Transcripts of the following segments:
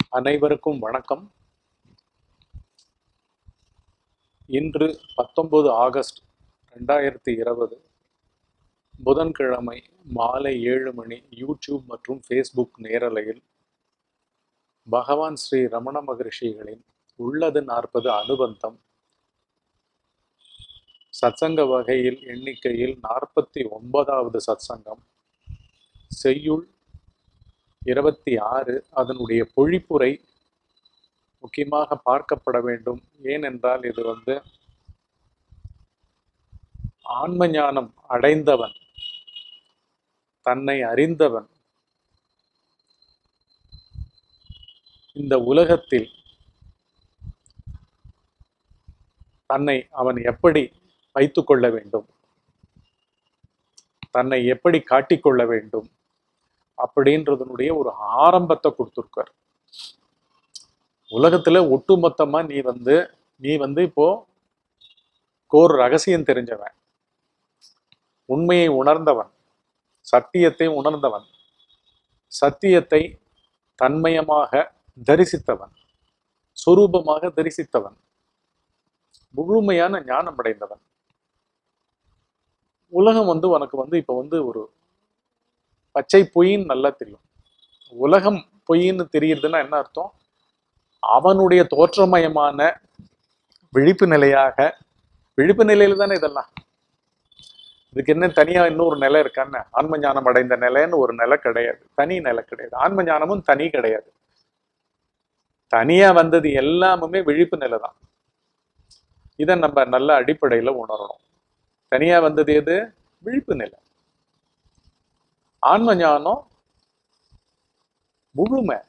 அனைவருக்கும் வணக்கம் இன்று பத்தொன்பது ஆகஸ்ட் ரெண்டாயிரத்தி இருபது புதன்கிழமை மாலை ஏழு மணி யூடியூப் மற்றும் ஃபேஸ்புக் நேரலையில் பகவான் ஸ்ரீ ரமண மகரிஷிகளின் உள்ளது நாற்பது அனுபந்தம் சத்சங்க வகையில் எண்ணிக்கையில் நாற்பத்தி ஒன்பதாவது சத்சங்கம் செய்யுள் இருபத்தி ஆறு அதனுடைய பொழிப்புரை முக்கியமாக பார்க்கப்பட வேண்டும் ஏனென்றால் இது வந்து ஆன்ம ஞானம் அடைந்தவன் தன்னை அறிந்தவன் இந்த உலகத்தில் தன்னை அவன் எப்படி வைத்துக்கொள்ள வேண்டும் தன்னை எப்படி காட்டிக்கொள்ள வேண்டும் அப்படின்றதனுடைய ஒரு ஆரம்பத்தை கொடுத்துருக்கார் உலகத்துல ஒட்டுமொத்தமா நீ வந்து நீ வந்து இப்போ கோர் ரகசியம் தெரிஞ்சவன் உண்மையை உணர்ந்தவன் சத்தியத்தை உணர்ந்தவன் சத்தியத்தை தன்மயமாக தரிசித்தவன் சொரூபமாக தரிசித்தவன் முழுமையான ஞானம் அடைந்தவன் உலகம் வந்து உனக்கு வந்து இப்ப வந்து ஒரு பச்சை பொய்ன்னு நல்லா தெரியும் உலகம் பொய்ன்னு தெரியுதுன்னா என்ன அர்த்தம் அவனுடைய தோற்றமயமான விழிப்பு நிலையாக விழிப்பு நிலையில தானே இதெல்லாம் இதுக்கு என்ன தனியா இன்னொரு நிலை இருக்கான்னு ஆன்ம ஞானம் அடைந்த நிலைன்னு ஒரு நிலை கிடையாது தனி நிலை கிடையாது ஆன்ம ஞானமும் தனி கிடையாது தனியா வந்தது எல்லாமுமே விழிப்பு நிலை தான் இதை நம்ம நல்ல அடிப்படையில உணரணும் தனியா வந்தது எது விழிப்பு நிலை ஆன்ம ஞானம் முழுமை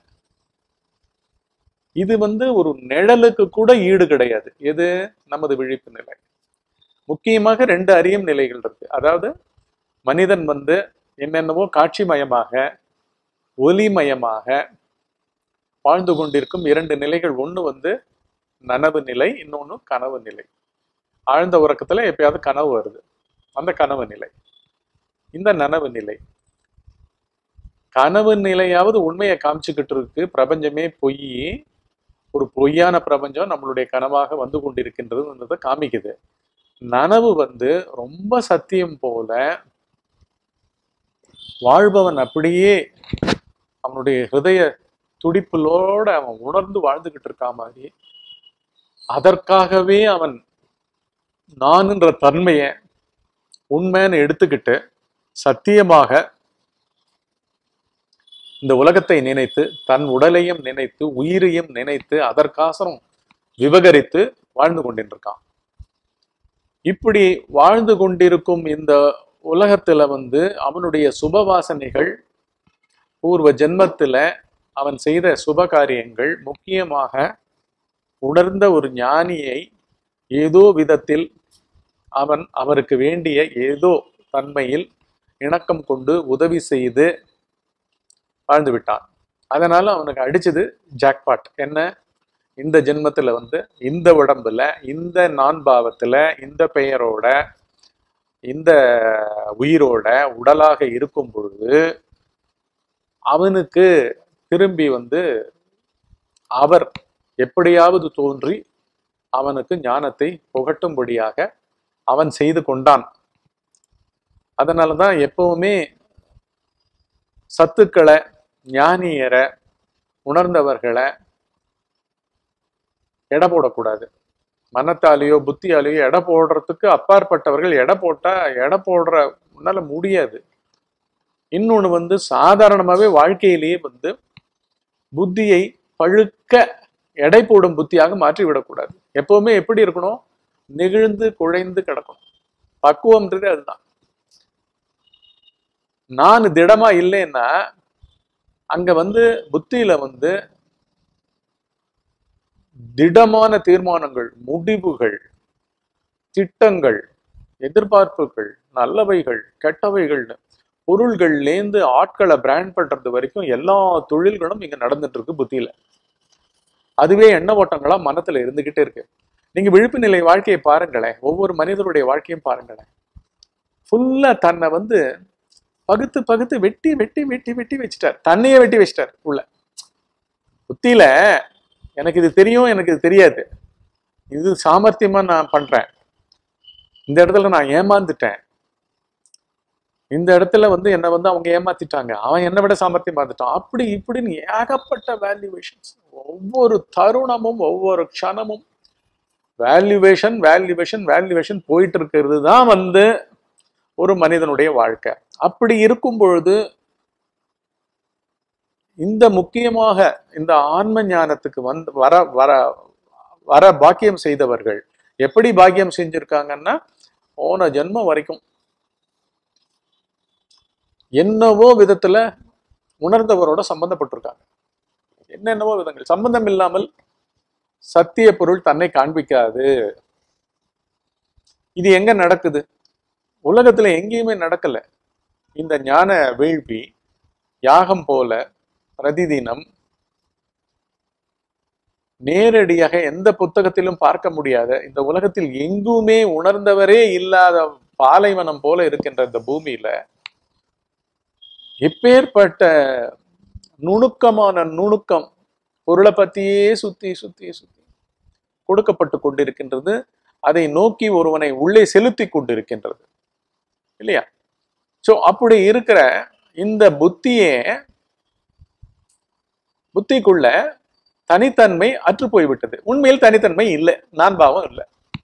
இது வந்து ஒரு நிழலுக்கு கூட ஈடு கிடையாது எது நமது விழிப்பு நிலை முக்கியமாக ரெண்டு அறியும் நிலைகள் இருக்கு அதாவது மனிதன் வந்து என்னென்னவோ காட்சிமயமாக ஒலிமயமாக வாழ்ந்து கொண்டிருக்கும் இரண்டு நிலைகள் ஒண்ணு வந்து நனவு நிலை இன்னொன்னு கனவு நிலை ஆழ்ந்த உறக்கத்துல எப்பயாவது கனவு வருது அந்த கனவு நிலை இந்த நனவு நிலை கனவு நிலையாவது உண்மையை காமிச்சுக்கிட்டு இருக்கு பிரபஞ்சமே பொய் ஒரு பொய்யான பிரபஞ்சம் நம்மளுடைய கனவாக வந்து கொண்டிருக்கின்றதுன்றதை காமிக்குது நனவு வந்து ரொம்ப சத்தியம் போல வாழ்பவன் அப்படியே அவனுடைய ஹிருதய துடிப்புலோட அவன் உணர்ந்து வாழ்ந்துகிட்டு இருக்கா மாதிரி அதற்காகவே அவன் நான்ன்ற தன்மையை உண்மைன்னு எடுத்துக்கிட்டு சத்தியமாக இந்த உலகத்தை நினைத்து தன் உடலையும் நினைத்து உயிரையும் நினைத்து அதற்காசரம் விவகரித்து வாழ்ந்து கொண்டிருக்கான் இப்படி வாழ்ந்து கொண்டிருக்கும் இந்த உலகத்துல வந்து அவனுடைய சுப வாசனைகள் பூர்வ ஜென்மத்துல அவன் செய்த சுப காரியங்கள் முக்கியமாக உணர்ந்த ஒரு ஞானியை ஏதோ விதத்தில் அவன் அவருக்கு வேண்டிய ஏதோ தன்மையில் இணக்கம் கொண்டு உதவி செய்து வாழ்ந்து விட்டான் அதனால அவனுக்கு அடிச்சது ஜாக்பாட் என்ன இந்த ஜென்மத்துல வந்து இந்த உடம்புல இந்த நான் பாவத்துல இந்த பெயரோட இந்த உயிரோட உடலாக இருக்கும் பொழுது அவனுக்கு திரும்பி வந்து அவர் எப்படியாவது தோன்றி அவனுக்கு ஞானத்தை புகட்டும்படியாக அவன் செய்து கொண்டான் அதனாலதான் எப்பவுமே சத்துக்களை ஞானியரை உணர்ந்தவர்களை எடை போடக்கூடாது மனத்தாலேயோ புத்தியாலேயோ எடை போடுறதுக்கு அப்பாற்பட்டவர்கள் எடை போட்டா எடை போடுற உன்னால முடியாது இன்னொன்று வந்து சாதாரணமாகவே வாழ்க்கையிலேயே வந்து புத்தியை பழுக்க எடை போடும் புத்தியாக மாற்றி விடக்கூடாது எப்பவுமே எப்படி இருக்கணும் நெகிழ்ந்து குழைந்து கிடக்கணும் பக்குவம்ன்றது அதுதான் நான் திடமா இல்லைன்னா அங்க வந்து புத்தியில வந்து திடமான தீர்மானங்கள் முடிவுகள் திட்டங்கள் எதிர்பார்ப்புகள் நல்லவைகள் கெட்டவைகள்னு பொருள்கள்லேருந்து ஆட்களை பிராண்ட் பண்றது வரைக்கும் எல்லா தொழில்களும் இங்க நடந்துட்டு இருக்கு புத்தியில அதுவே எண்ண ஓட்டங்களா மனத்துல இருந்துகிட்டே இருக்கு நீங்க விழிப்பு நிலை வாழ்க்கையை பாருங்களேன் ஒவ்வொரு மனிதருடைய வாழ்க்கையும் பாருங்களேன் ஃபுல்லா தன்னை வந்து பகுத்து பகுத்து வெட்டி வெட்டி வெட்டி வெட்டி வச்சுட்டார் தன்னையே வெட்டி வச்சிட்டார் உள்ள புத்தியில எனக்கு இது தெரியும் எனக்கு இது தெரியாது இது சாமர்த்தியமா நான் பண்றேன் இந்த இடத்துல நான் ஏமாந்துட்டேன் இந்த இடத்துல வந்து என்னை வந்து அவங்க ஏமாத்திட்டாங்க அவன் என்னை விட சாமர்த்தியம் பார்த்துட்டான் அப்படி இப்படின்னு ஏகப்பட்ட வேல்யூவேஷன்ஸ் ஒவ்வொரு தருணமும் ஒவ்வொரு க்ஷணமும் வேல்யூவேஷன் வேல்யூவேஷன் வேல்யூவேஷன் போயிட்டு இருக்கிறது தான் வந்து ஒரு மனிதனுடைய வாழ்க்கை அப்படி இருக்கும் பொழுது இந்த முக்கியமாக இந்த ஆன்ம ஞானத்துக்கு வந்து வர வர வர பாக்கியம் செய்தவர்கள் எப்படி பாக்கியம் செஞ்சிருக்காங்கன்னா போன ஜென்மம் வரைக்கும் என்னவோ விதத்துல உணர்ந்தவரோட சம்பந்தப்பட்டிருக்காங்க என்னென்னவோ விதங்கள் சம்பந்தம் இல்லாமல் சத்திய பொருள் தன்னை காண்பிக்காது இது எங்க நடக்குது உலகத்துல எங்கேயுமே நடக்கல இந்த ஞான வீழ்வி யாகம் போல பிரதிதினம் நேரடியாக எந்த புத்தகத்திலும் பார்க்க முடியாத இந்த உலகத்தில் எங்குமே உணர்ந்தவரே இல்லாத பாலைவனம் போல இருக்கின்ற இந்த பூமியில எப்பேற்பட்ட நுணுக்கமான நுணுக்கம் பொருளை பத்தியே சுத்தி சுத்தி சுத்தி கொடுக்கப்பட்டு கொண்டிருக்கின்றது அதை நோக்கி ஒருவனை உள்ளே செலுத்தி கொண்டிருக்கின்றது இல்லையா சோ அப்படி இருக்கிற இந்த புத்தியே புத்திக்குள்ள தனித்தன்மை அற்று போய்விட்டது உண்மையில் தனித்தன்மை இல்லை நான் பாவம் இல்லை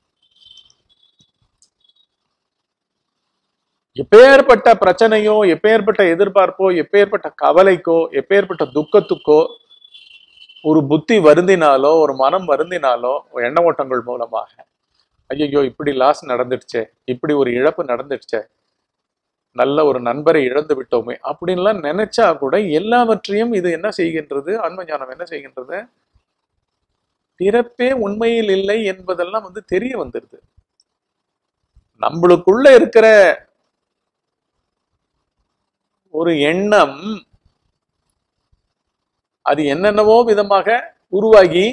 எப்பேற்பட்ட பிரச்சனையோ எப்பேற்பட்ட எதிர்பார்ப்போ எப்பேற்பட்ட கவலைக்கோ எப்பேற்பட்ட துக்கத்துக்கோ ஒரு புத்தி வருந்தினாலோ ஒரு மனம் வருந்தினாலோ ஒரு எண்ண ஓட்டங்கள் மூலமாக ஐயோ இப்படி லாஸ் நடந்துடுச்சே இப்படி ஒரு இழப்பு நடந்துடுச்சே நல்ல ஒரு நண்பரை இழந்து விட்டோமே அப்படின்லாம் நினைச்சா கூட எல்லாவற்றையும் இது என்ன செய்கின்றது ஆன்ம ஞானம் என்ன செய்கின்றது பிறப்பே உண்மையில் இல்லை என்பதெல்லாம் வந்து தெரிய வந்துடுது நம்மளுக்குள்ள இருக்கிற ஒரு எண்ணம் அது என்னென்னவோ விதமாக உருவாகி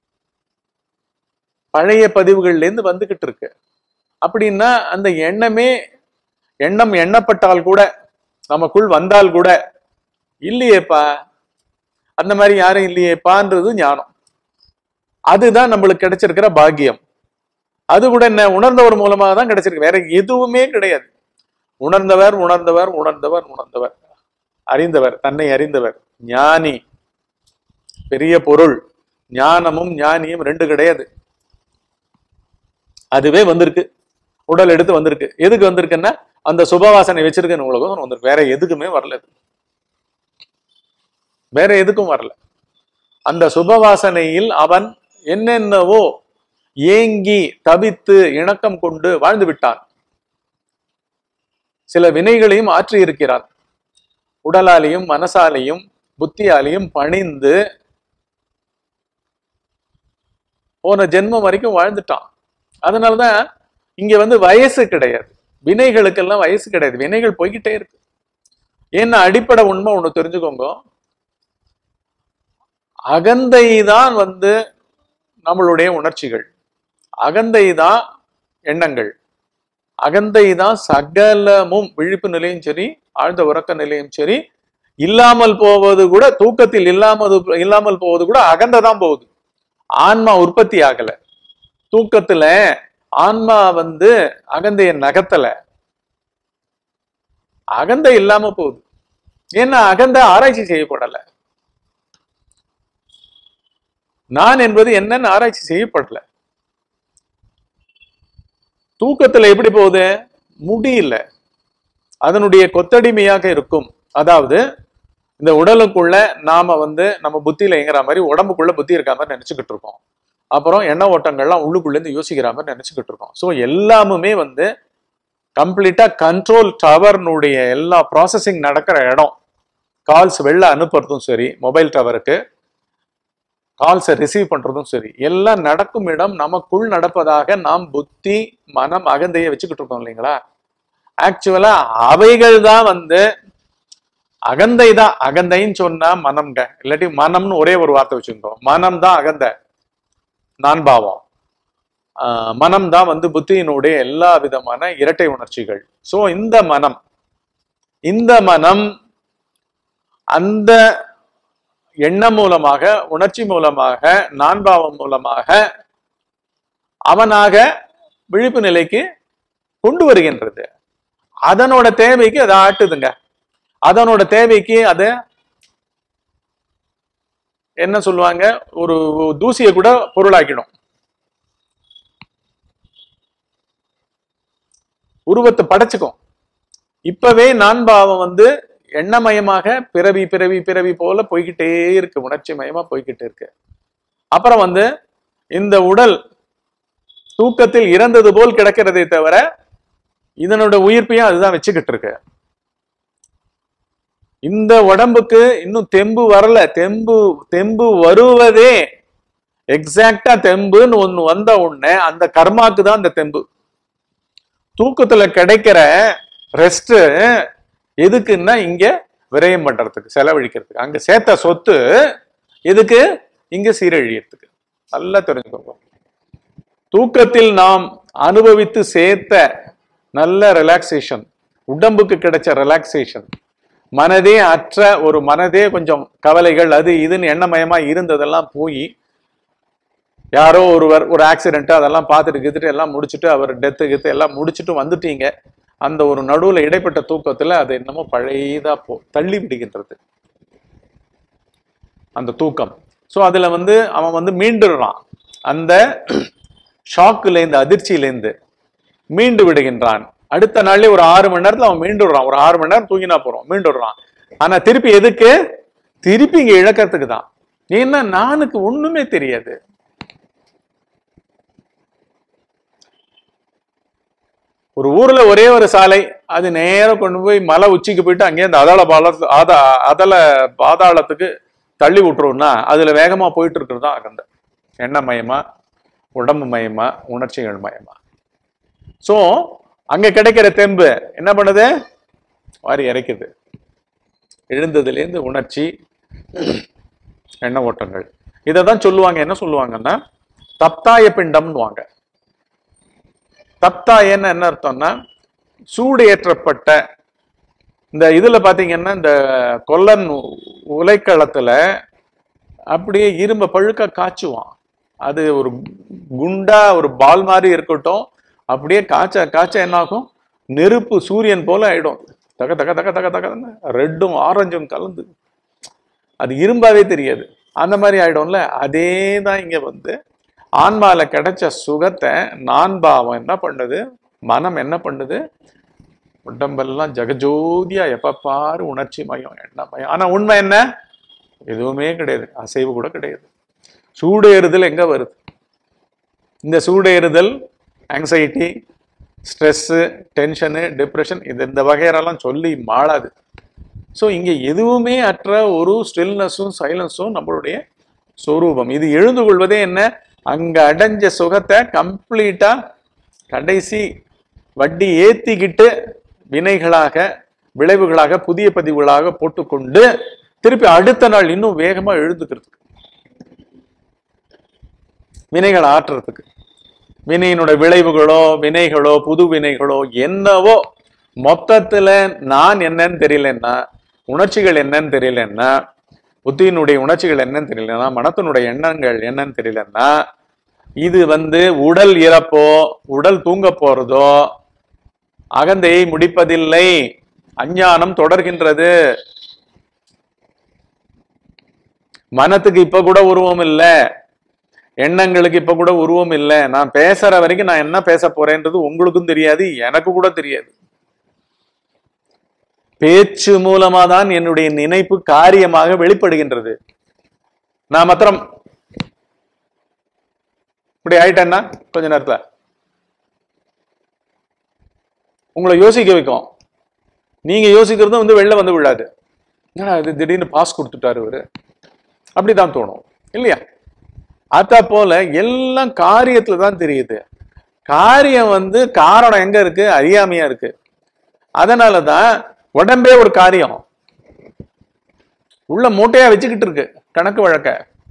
பழைய பதிவுகள்ல இருந்து வந்துகிட்டு இருக்கு அப்படின்னா அந்த எண்ணமே எண்ணம் எண்ணப்பட்டால் கூட நமக்குள் வந்தால் கூட இல்லையேப்பா அந்த மாதிரி யாரும் இல்லையேப்பான்றது ஞானம் அதுதான் நம்மளுக்கு கிடைச்சிருக்கிற பாக்கியம் அது கூட என்ன உணர்ந்தவர் மூலமாக தான் கிடைச்சிருக்கு வேற எதுவுமே கிடையாது உணர்ந்தவர் உணர்ந்தவர் உணர்ந்தவர் உணர்ந்தவர் அறிந்தவர் தன்னை அறிந்தவர் ஞானி பெரிய பொருள் ஞானமும் ஞானியும் ரெண்டு கிடையாது அதுவே வந்திருக்கு உடல் எடுத்து வந்திருக்கு எதுக்கு வந்திருக்குன்னா அந்த சுபவாசனை வச்சிருக்கேன் உங்களுக்கு வந்திருக்கு வேற எதுக்குமே வரல இது. வேற எதுக்கும் வரல அந்த சுபவாசனையில் அவன் என்னென்னவோ ஏங்கி தவித்து இணக்கம் கொண்டு வாழ்ந்து விட்டான் சில வினைகளையும் ஆற்றி இருக்கிறான் உடலாலையும் மனசாலையும் புத்தியாலையும் பணிந்து போன ஜென்மம் வரைக்கும் வாழ்ந்துட்டான் அதனாலதான் இங்க வந்து வயசு கிடையாது வினைகளுக்கெல்லாம் வயசு கிடையாது வினைகள் போய்கிட்டே இருக்கு ஏன்னா அடிப்படை உண்மை ஒண்ணு தெரிஞ்சுக்கோங்க அகந்தை தான் வந்து நம்மளுடைய உணர்ச்சிகள் அகந்தை தான் எண்ணங்கள் அகந்தை தான் சகலமும் விழிப்பு நிலையும் சரி ஆழ்ந்த உறக்க நிலையும் சரி இல்லாமல் போவது கூட தூக்கத்தில் இல்லாமல் இல்லாமல் போவது கூட அகந்தை தான் போகுது ஆன்மா உற்பத்தி ஆகல தூக்கத்துல ஆன்மா வந்து அகந்தைய நகத்தல அகந்தை இல்லாம போகுது ஏன்னா அகந்தை ஆராய்ச்சி செய்யப்படல நான் என்பது என்னன்னு ஆராய்ச்சி செய்யப்படல தூக்கத்துல எப்படி போகுது முடியல அதனுடைய கொத்தடிமையாக இருக்கும் அதாவது இந்த உடலுக்குள்ள நாம வந்து நம்ம புத்தியில எங்கிற மாதிரி உடம்புக்குள்ள புத்தி இருக்க மாதிரி நினைச்சுக்கிட்டு இருக்கோம் அப்புறம் எண்ண ஓட்டங்கள்லாம் உள்ளுக்குள்ள இருந்து யோசிக்கிற மாதிரி நினைச்சுக்கிட்டு இருக்கோம் ஸோ எல்லாமுமே வந்து கம்ப்ளீட்டா கண்ட்ரோல் டவர்னுடைய எல்லா ப்ராசஸிங் நடக்கிற இடம் கால்ஸ் வெளில அனுப்புறதும் சரி மொபைல் டவருக்கு கால்ஸை ரிசீவ் பண்றதும் சரி எல்லாம் நடக்கும் இடம் நமக்குள் நடப்பதாக நாம் புத்தி மனம் அகந்தையை வச்சுக்கிட்டு இருக்கோம் இல்லைங்களா ஆக்சுவலா அவைகள் தான் வந்து அகந்தை தான் அகந்தைன்னு சொன்னா மனம்ங்க இல்லாட்டி மனம்னு ஒரே ஒரு வார்த்தை வச்சுருந்தோம் மனம் தான் அகந்தை நான் பாவம் ஆஹ் மனம் தான் வந்து புத்தியினுடைய எல்லா விதமான இரட்டை உணர்ச்சிகள் சோ இந்த மனம் இந்த மனம் அந்த எண்ணம் மூலமாக உணர்ச்சி மூலமாக நான்பாவம் மூலமாக அவனாக விழிப்பு நிலைக்கு கொண்டு வருகின்றது அதனோட தேவைக்கு அதை ஆட்டுதுங்க அதனோட தேவைக்கு அதை என்ன சொல்லுவாங்க ஒரு தூசியை கூட பொருளாக்கிடும் உருவத்தை படைச்சுக்கும் இப்பவே நான்பாவம் வந்து எண்ணமயமாக பிறவி பிறவி பிறவி போல போய்கிட்டே இருக்கு உணர்ச்சி மயமா போய்கிட்டு இருக்கு அப்புறம் வந்து இந்த உடல் தூக்கத்தில் இறந்தது போல் கிடக்கிறதே தவிர இதனோட உயிர்ப்பையும் அதுதான் வச்சுக்கிட்டு இருக்கு இந்த உடம்புக்கு இன்னும் தெம்பு வரல தெம்பு தெம்பு வருவதே எக்ஸாக்டா தெம்புன்னு ஒண்ணு வந்த உடனே அந்த கர்மாக்கு தான் அந்த தெம்பு தூக்கத்துல கிடைக்கிற ரெஸ்ட் எதுக்குன்னா இங்க விரயம் பண்றதுக்கு செலவழிக்கிறதுக்கு அங்க சேர்த்த சொத்து எதுக்கு இங்க சீரழியறதுக்கு நல்லா தெரிஞ்சுக்கோங்க தூக்கத்தில் நாம் அனுபவித்து சேர்த்த நல்ல ரிலாக்ஸேஷன் உடம்புக்கு கிடைச்ச ரிலாக்ஸேஷன் மனதே அற்ற ஒரு மனதே கொஞ்சம் கவலைகள் அது இதுன்னு எண்ணமயமா இருந்ததெல்லாம் போய் யாரோ ஒருவர் ஒரு ஆக்சிடென்ட் அதெல்லாம் பார்த்துட்டு கித்துட்டு எல்லாம் முடிச்சுட்டு அவர் டெத்து கித்து எல்லாம் முடிச்சுட்டு வந்துட்டீங்க அந்த ஒரு நடுவுல இடைப்பட்ட தூக்கத்துல அது என்னமோ பழையதா போ தள்ளி விடுகின்றது அந்த தூக்கம் ஸோ அதுல வந்து அவன் வந்து மீண்டுடுறான் அந்த ஷாக்குலேருந்து அதிர்ச்சியிலேருந்து மீண்டு விடுகின்றான் அடுத்த நாள்லயே ஒரு ஆறு மணி நேரத்துல அவன் மீண்டுடுறான் ஒரு ஆறு மணி நேரம் தூங்கினா போறோம் மீண்டுடுறான் ஆனா திருப்பி எதுக்கு திருப்பி இங்க இழக்கிறதுக்கு தான் ஏன்னா நானுக்கு ஒண்ணுமே தெரியாது ஒரு ஊர்ல ஒரே ஒரு சாலை அது நேரம் கொண்டு போய் மலை உச்சிக்கு போயிட்டு அங்கேயே அந்த அதள பால அத அதல பாதாளத்துக்கு தள்ளி விட்டுருவோம்னா அதுல வேகமா போயிட்டு இருக்கிறது தான் அகந்த எண்ணமயமா உடம்பு மயமா உணர்ச்சிகள் மயமா சோ அங்க கிடைக்கிற தெம்பு என்ன பண்ணுது வாரி இறைக்குது எழுந்ததுலேருந்து உணர்ச்சி எண்ண ஓட்டங்கள் இதை தான் சொல்லுவாங்க என்ன சொல்லுவாங்கன்னா தப்தாய பிண்டம்னுவாங்க தப்தாயன்னு என்ன அர்த்தம்னா சூடு ஏற்றப்பட்ட இந்த இதுல பாத்தீங்கன்னா இந்த கொல்லன் உலைக்களத்துல அப்படியே இரும்ப பழுக்க காய்ச்சுவான் அது ஒரு குண்டா ஒரு பால் மாதிரி இருக்கட்டும் அப்படியே காய்ச்ச காய்ச்ச என்ன ஆகும் நெருப்பு சூரியன் போல ஆயிடும் தக தக தக தக தகன்னு ரெட்டும் ஆரஞ்சும் கலந்து அது இரும்பாவே தெரியாது அந்த மாதிரி ஆயிடும்ல அதே தான் இங்க வந்து ஆன்மால கிடைச்ச சுகத்தை நான்பாவம் என்ன பண்ணுது மனம் என்ன பண்ணுது உடம்பெல்லாம் ஜெகஜோதியா எப்ப பாரு உணர்ச்சி மயம் எண்ணமயம் ஆனா உண்மை என்ன எதுவுமே கிடையாது அசைவு கூட கிடையாது சூடேறுதல் எங்க வருது இந்த சூடேறுதல் ஆங்ஸைட்டி ஸ்ட்ரெஸ்ஸு டென்ஷனு டிப்ரெஷன் இது இந்த வகையறெல்லாம் சொல்லி மாளாது ஸோ இங்கே எதுவுமே அற்ற ஒரு ஸ்டில்னஸும் சைலன்ஸும் நம்மளுடைய சொரூபம் இது எழுந்து கொள்வதே என்ன அங்க அடைஞ்ச சுகத்தை கம்ப்ளீட்டா கடைசி வட்டி ஏத்திக்கிட்டு வினைகளாக விளைவுகளாக புதிய பதிவுகளாக போட்டுக்கொண்டு திருப்பி அடுத்த நாள் இன்னும் வேகமா எழுந்துக்கிறதுக்கு வினைகளை ஆற்றுறதுக்கு வினையினோட விளைவுகளோ வினைகளோ புது வினைகளோ என்னவோ மொத்தத்துல நான் என்னன்னு தெரியலன்னா உணர்ச்சிகள் என்னன்னு தெரியலன்னா புத்தியினுடைய உணர்ச்சிகள் என்னன்னு தெரியலன்னா மனத்தினுடைய எண்ணங்கள் என்னன்னு தெரியலன்னா இது வந்து உடல் இறப்போ உடல் தூங்க போறதோ அகந்தையை முடிப்பதில்லை அஞ்ஞானம் தொடர்கின்றது மனத்துக்கு இப்ப கூட உருவம் இல்ல எண்ணங்களுக்கு இப்ப கூட உருவம் இல்லை நான் பேசுற வரைக்கும் நான் என்ன பேச போறேன்றது உங்களுக்கும் தெரியாது எனக்கு கூட தெரியாது பேச்சு மூலமா தான் என்னுடைய நினைப்பு காரியமாக வெளிப்படுகின்றது நான் மாத்திரம் இப்படி ஆயிட்டேன்னா கொஞ்ச நேரத்துல உங்களை யோசிக்க வைக்கும் நீங்க யோசிக்கிறதும் வந்து வெளில வந்து விழாது என்னடா இது திடீர்னு பாஸ் கொடுத்துட்டாரு இவரு அப்படிதான் தோணும் இல்லையா அத போல எல்லாம் காரியத்துல தான் தெரியுது காரியம் வந்து காரணம் எங்க இருக்கு அறியாமையா இருக்கு அதனாலதான் உடம்பே ஒரு காரியம் உள்ள மூட்டையா வச்சுக்கிட்டு இருக்கு கணக்கு வழக்க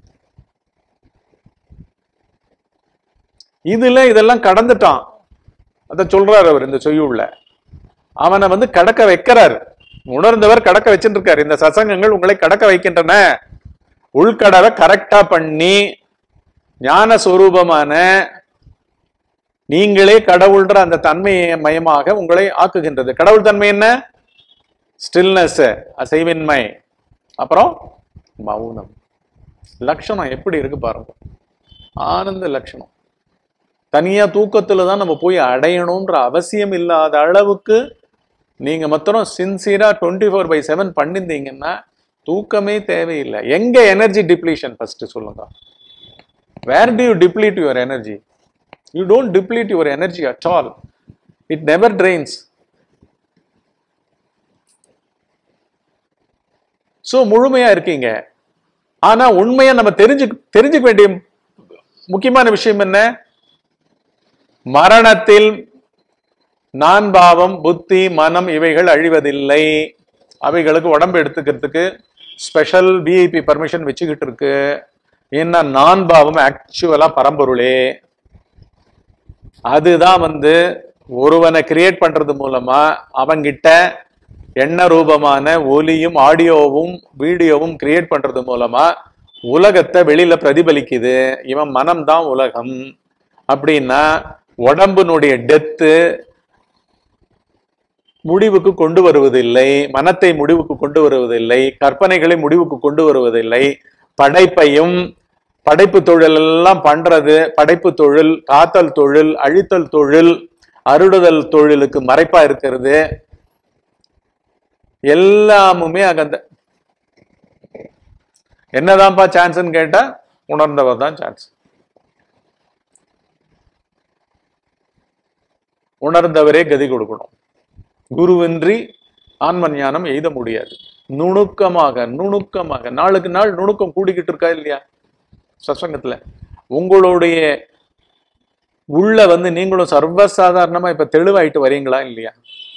இதுல இதெல்லாம் கடந்துட்டான் அத சொல்றாரு அவர் இந்த செய்யுள்ள அவனை வந்து கடக்க வைக்கிறாரு உணர்ந்தவர் கடக்க வச்சுட்டு இருக்காரு இந்த சசங்கங்கள் உங்களை கடக்க வைக்கின்றன உள்கடவை கரெக்டா பண்ணி ஞான சொரூபமான நீங்களே கடவுள்ன்ற அந்த தன்மை மயமாக உங்களை ஆக்குகின்றது கடவுள் தன்மை என்ன ஸ்டில்னஸ் அசைவின்மை அப்புறம் மௌனம் லட்சணம் எப்படி இருக்கு பாருங்க ஆனந்த லட்சணம் தனியா தூக்கத்துல தான் நம்ம போய் அடையணும்ன்ற அவசியம் இல்லாத அளவுக்கு நீங்க மொத்தம் சின்சியரா டுவெண்ட்டி ஃபோர் பை செவன் பண்ணிருந்தீங்கன்னா தூக்கமே தேவையில்லை எங்க எனர்ஜி டிப்ளீஷன் ஃபர்ஸ்ட் சொல்லுங்க where do you deplete your energy you don't deplete your energy at all it never drains so முழுமையா இருக்கீங்க ஆனா உண்மையா நம்ம தெரிஞ்சு தெரிஞ்சுக்க வேண்டிய முக்கியமான விஷயம் என்ன மரணத்தில் நான் பாவம் புத்தி மனம் இவைகள் அழிவதில்லை அவைகளுக்கு உடம்பு எடுத்துக்கிறதுக்கு ஸ்பெஷல் விஐபி பர்மிஷன் வச்சுக்கிட்டு இருக்கு ஏன்னா நான் பாவம் ஆக்சுவலா பரம்பொருளே அதுதான் வந்து ஒருவனை கிரியேட் பண்றது மூலமா அவங்கிட்ட எண்ண ரூபமான ஒலியும் ஆடியோவும் வீடியோவும் கிரியேட் பண்றது மூலமா உலகத்தை வெளியில பிரதிபலிக்குது இவன் மனம்தான் உலகம் அப்படின்னா உடம்பினுடைய டெத்து முடிவுக்கு கொண்டு வருவதில்லை மனத்தை முடிவுக்கு கொண்டு வருவதில்லை கற்பனைகளை முடிவுக்கு கொண்டு வருவதில்லை படைப்பையும் படைப்பு தொழில் எல்லாம் பண்றது படைப்பு தொழில் காத்தல் தொழில் அழித்தல் தொழில் அருடுதல் தொழிலுக்கு மறைப்பா இருக்கிறது எல்லாமுமே அகந்த என்னதான்ப்பா சான்ஸ்ன்னு கேட்டா உணர்ந்தவர் தான் சான்ஸ் உணர்ந்தவரே கதி கொடுக்கணும் குருவின்றி ஆன்ம ஞானம் எய்த முடியாது நுணுக்கமாக நுணுக்கமாக நாளுக்கு நாள் நுணுக்கம் கூடிக்கிட்டு இருக்கா இல்லையா சத்சங்கத்துல உங்களுடைய உள்ள வந்து நீங்களும் சர்வசாதாரணமா இப்ப தெளிவாயிட்டு வரீங்களா இல்லையா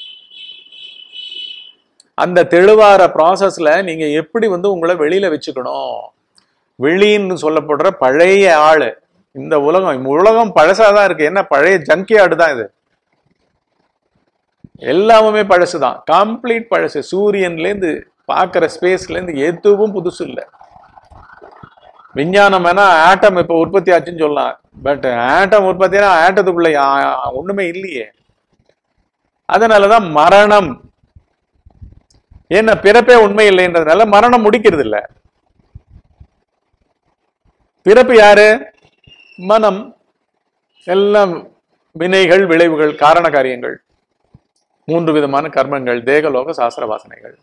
அந்த தெளிவார ப்ராசஸ்ல நீங்க எப்படி வந்து உங்களை வெளியில வச்சுக்கணும் வெளின்னு சொல்லப்படுற பழைய ஆளு இந்த உலகம் இந்த உலகம் பழசாதான் இருக்கு என்ன பழைய ஜங்கியாடு தான் இது எல்லாமே பழசுதான் கம்ப்ளீட் பழசு சூரியன்ல இருந்து பார்க்கிற ஸ்பேஸ்ல இருந்து எதுவும் புதுசு இல்லை விஞ்ஞானம் வேணா ஆட்டம் இப்ப உற்பத்தி ஆச்சுன்னு சொல்லலாம் பட் ஆட்டம் உற்பத்தினா ஆட்டத்துக்குள்ள யா- ஒண்ணுமே இல்லையே அதனாலதான் மரணம் ஏன்னா பிறப்பே உண்மை இல்லைன்றதுனால மரணம் முடிக்கிறது இல்ல பிறப்பு யாரு மனம் எல்லாம் வினைகள் விளைவுகள் காரண காரியங்கள் மூன்று விதமான கர்மங்கள் தேகலோக சாஸ்திர வாசனைகள்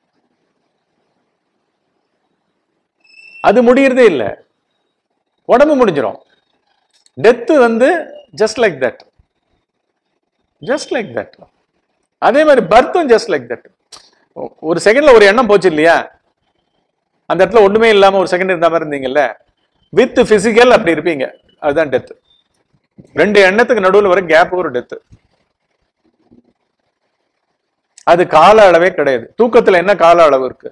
அது முடியறதே இல்லை உடம்பு முடிஞ்சிடும் டெத்து வந்து just like that just like that அதே மாதிரி பர்த்தும் ஜஸ்ட் லைக் தட் ஒரு செகண்ட்ல ஒரு எண்ணம் போச்சு இல்லையா அந்த இடத்துல ஒண்ணுமே இல்லாம ஒரு செகண்ட் இருந்த மாதிரி இருந்தீங்கல்ல வித் பிசிக்கல் அப்படி இருப்பீங்க அதுதான் டெத் ரெண்டு எண்ணத்துக்கு நடுவுல வர கேப் ஒரு டெத் அது கால அளவே கிடையாது தூக்கத்துல என்ன கால அளவு இருக்கு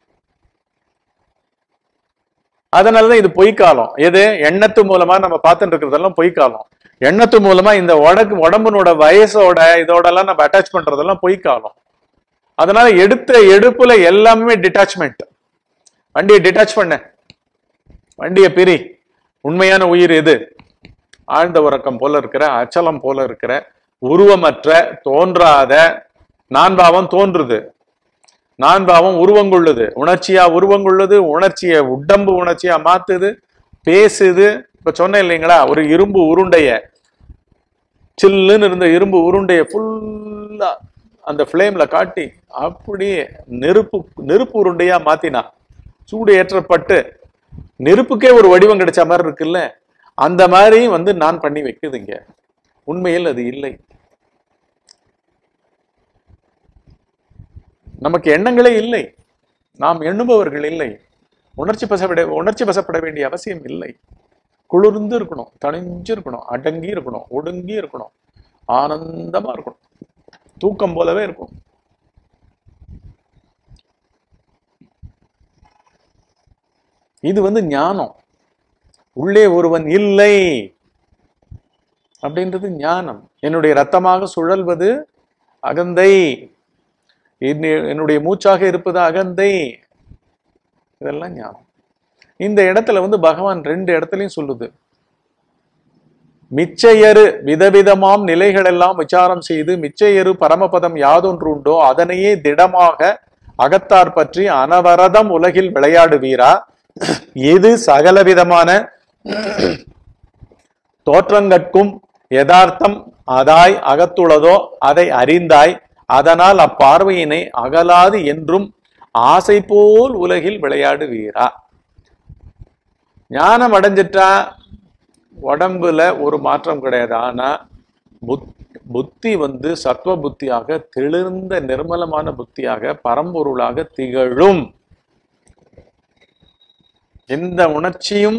அதனாலதான் இது பொய்க்காலம் எது எண்ணத்து மூலமா நம்ம பார்த்துட்டு இருக்கிறதெல்லாம் பொய்க்காலம் எண்ணத்து மூலமா இந்த உடக்கு உடம்புனோட வயசோட இதோட எல்லாம் நம்ம அட்டாச் பண்றதெல்லாம் பொய்க்காலம் அதனால எடுத்த எடுப்புல எல்லாமே டிட்டாச்மெண்ட் வண்டியை டிட்டாச் பண்ண வண்டியை பிரி உண்மையான உயிர் எது ஆழ்ந்த உறக்கம் போல இருக்கிற அச்சலம் போல இருக்கிற உருவமற்ற தோன்றாத நான் பாவம் தோன்றுது நான் பாவம் உருவங்கொள்ளுது உணர்ச்சியா உருவங்கொள்ளுது உணர்ச்சியை உடம்பு உணர்ச்சியா மாத்துது பேசுது இப்ப சொன்னேன் இல்லைங்களா ஒரு இரும்பு உருண்டைய சில்லுன்னு இருந்த இரும்பு உருண்டைய ஃபுல்லா அந்த ஃப்ளேம்ல காட்டி அப்படியே நெருப்பு நெருப்பு உருண்டையா மாத்தினா சூடு ஏற்றப்பட்டு நெருப்புக்கே ஒரு வடிவம் கிடைச்ச மாதிரி இருக்குல்ல அந்த மாதிரி வந்து நான் பண்ணி வைக்குதுங்க உண்மையில் அது இல்லை நமக்கு எண்ணங்களே இல்லை நாம் எண்ணுபவர்கள் இல்லை உணர்ச்சி பசப்பட உணர்ச்சி பசப்பட வேண்டிய அவசியம் இல்லை குளிர்ந்து இருக்கணும் தணிஞ்சு இருக்கணும் அடங்கி இருக்கணும் ஒடுங்கி இருக்கணும் ஆனந்தமா இருக்கணும் தூக்கம் போலவே இருக்கும் இது வந்து ஞானம் உள்ளே ஒருவன் இல்லை அப்படின்றது ஞானம் என்னுடைய ரத்தமாக சுழல்வது அகந்தை என்னுடைய- என்னுடைய மூச்சாக இருப்பது அகந்தை இதெல்லாம் ஞானம் இந்த இடத்துல வந்து பகவான் ரெண்டு இடத்துலயும் சொல்லுது மிச்சையரு விதவிதமாம் நிலைகள் எல்லாம் விசாரம் செய்து மிச்சையரு பரமபதம் யாதொன்று உண்டோ அதனையே திடமாக அகத்தார் பற்றி அனவரதம் உலகில் விளையாடுவீரா எது சகலவிதமான தோற்றங்கட்கும் யதார்த்தம் அதாய் அகத்துளதோ அதை அறிந்தாய் அதனால் அப்பார்வையினை அகலாது என்றும் ஆசை போல் உலகில் விளையாடுவீரா ஞானம் அடைஞ்சிட்டா உடம்புல ஒரு மாற்றம் கிடையாது ஆனா புத் புத்தி வந்து சத்வ புத்தியாக தெளிர்ந்த நிர்மலமான புத்தியாக பரம்பொருளாக திகழும் எந்த உணர்ச்சியும்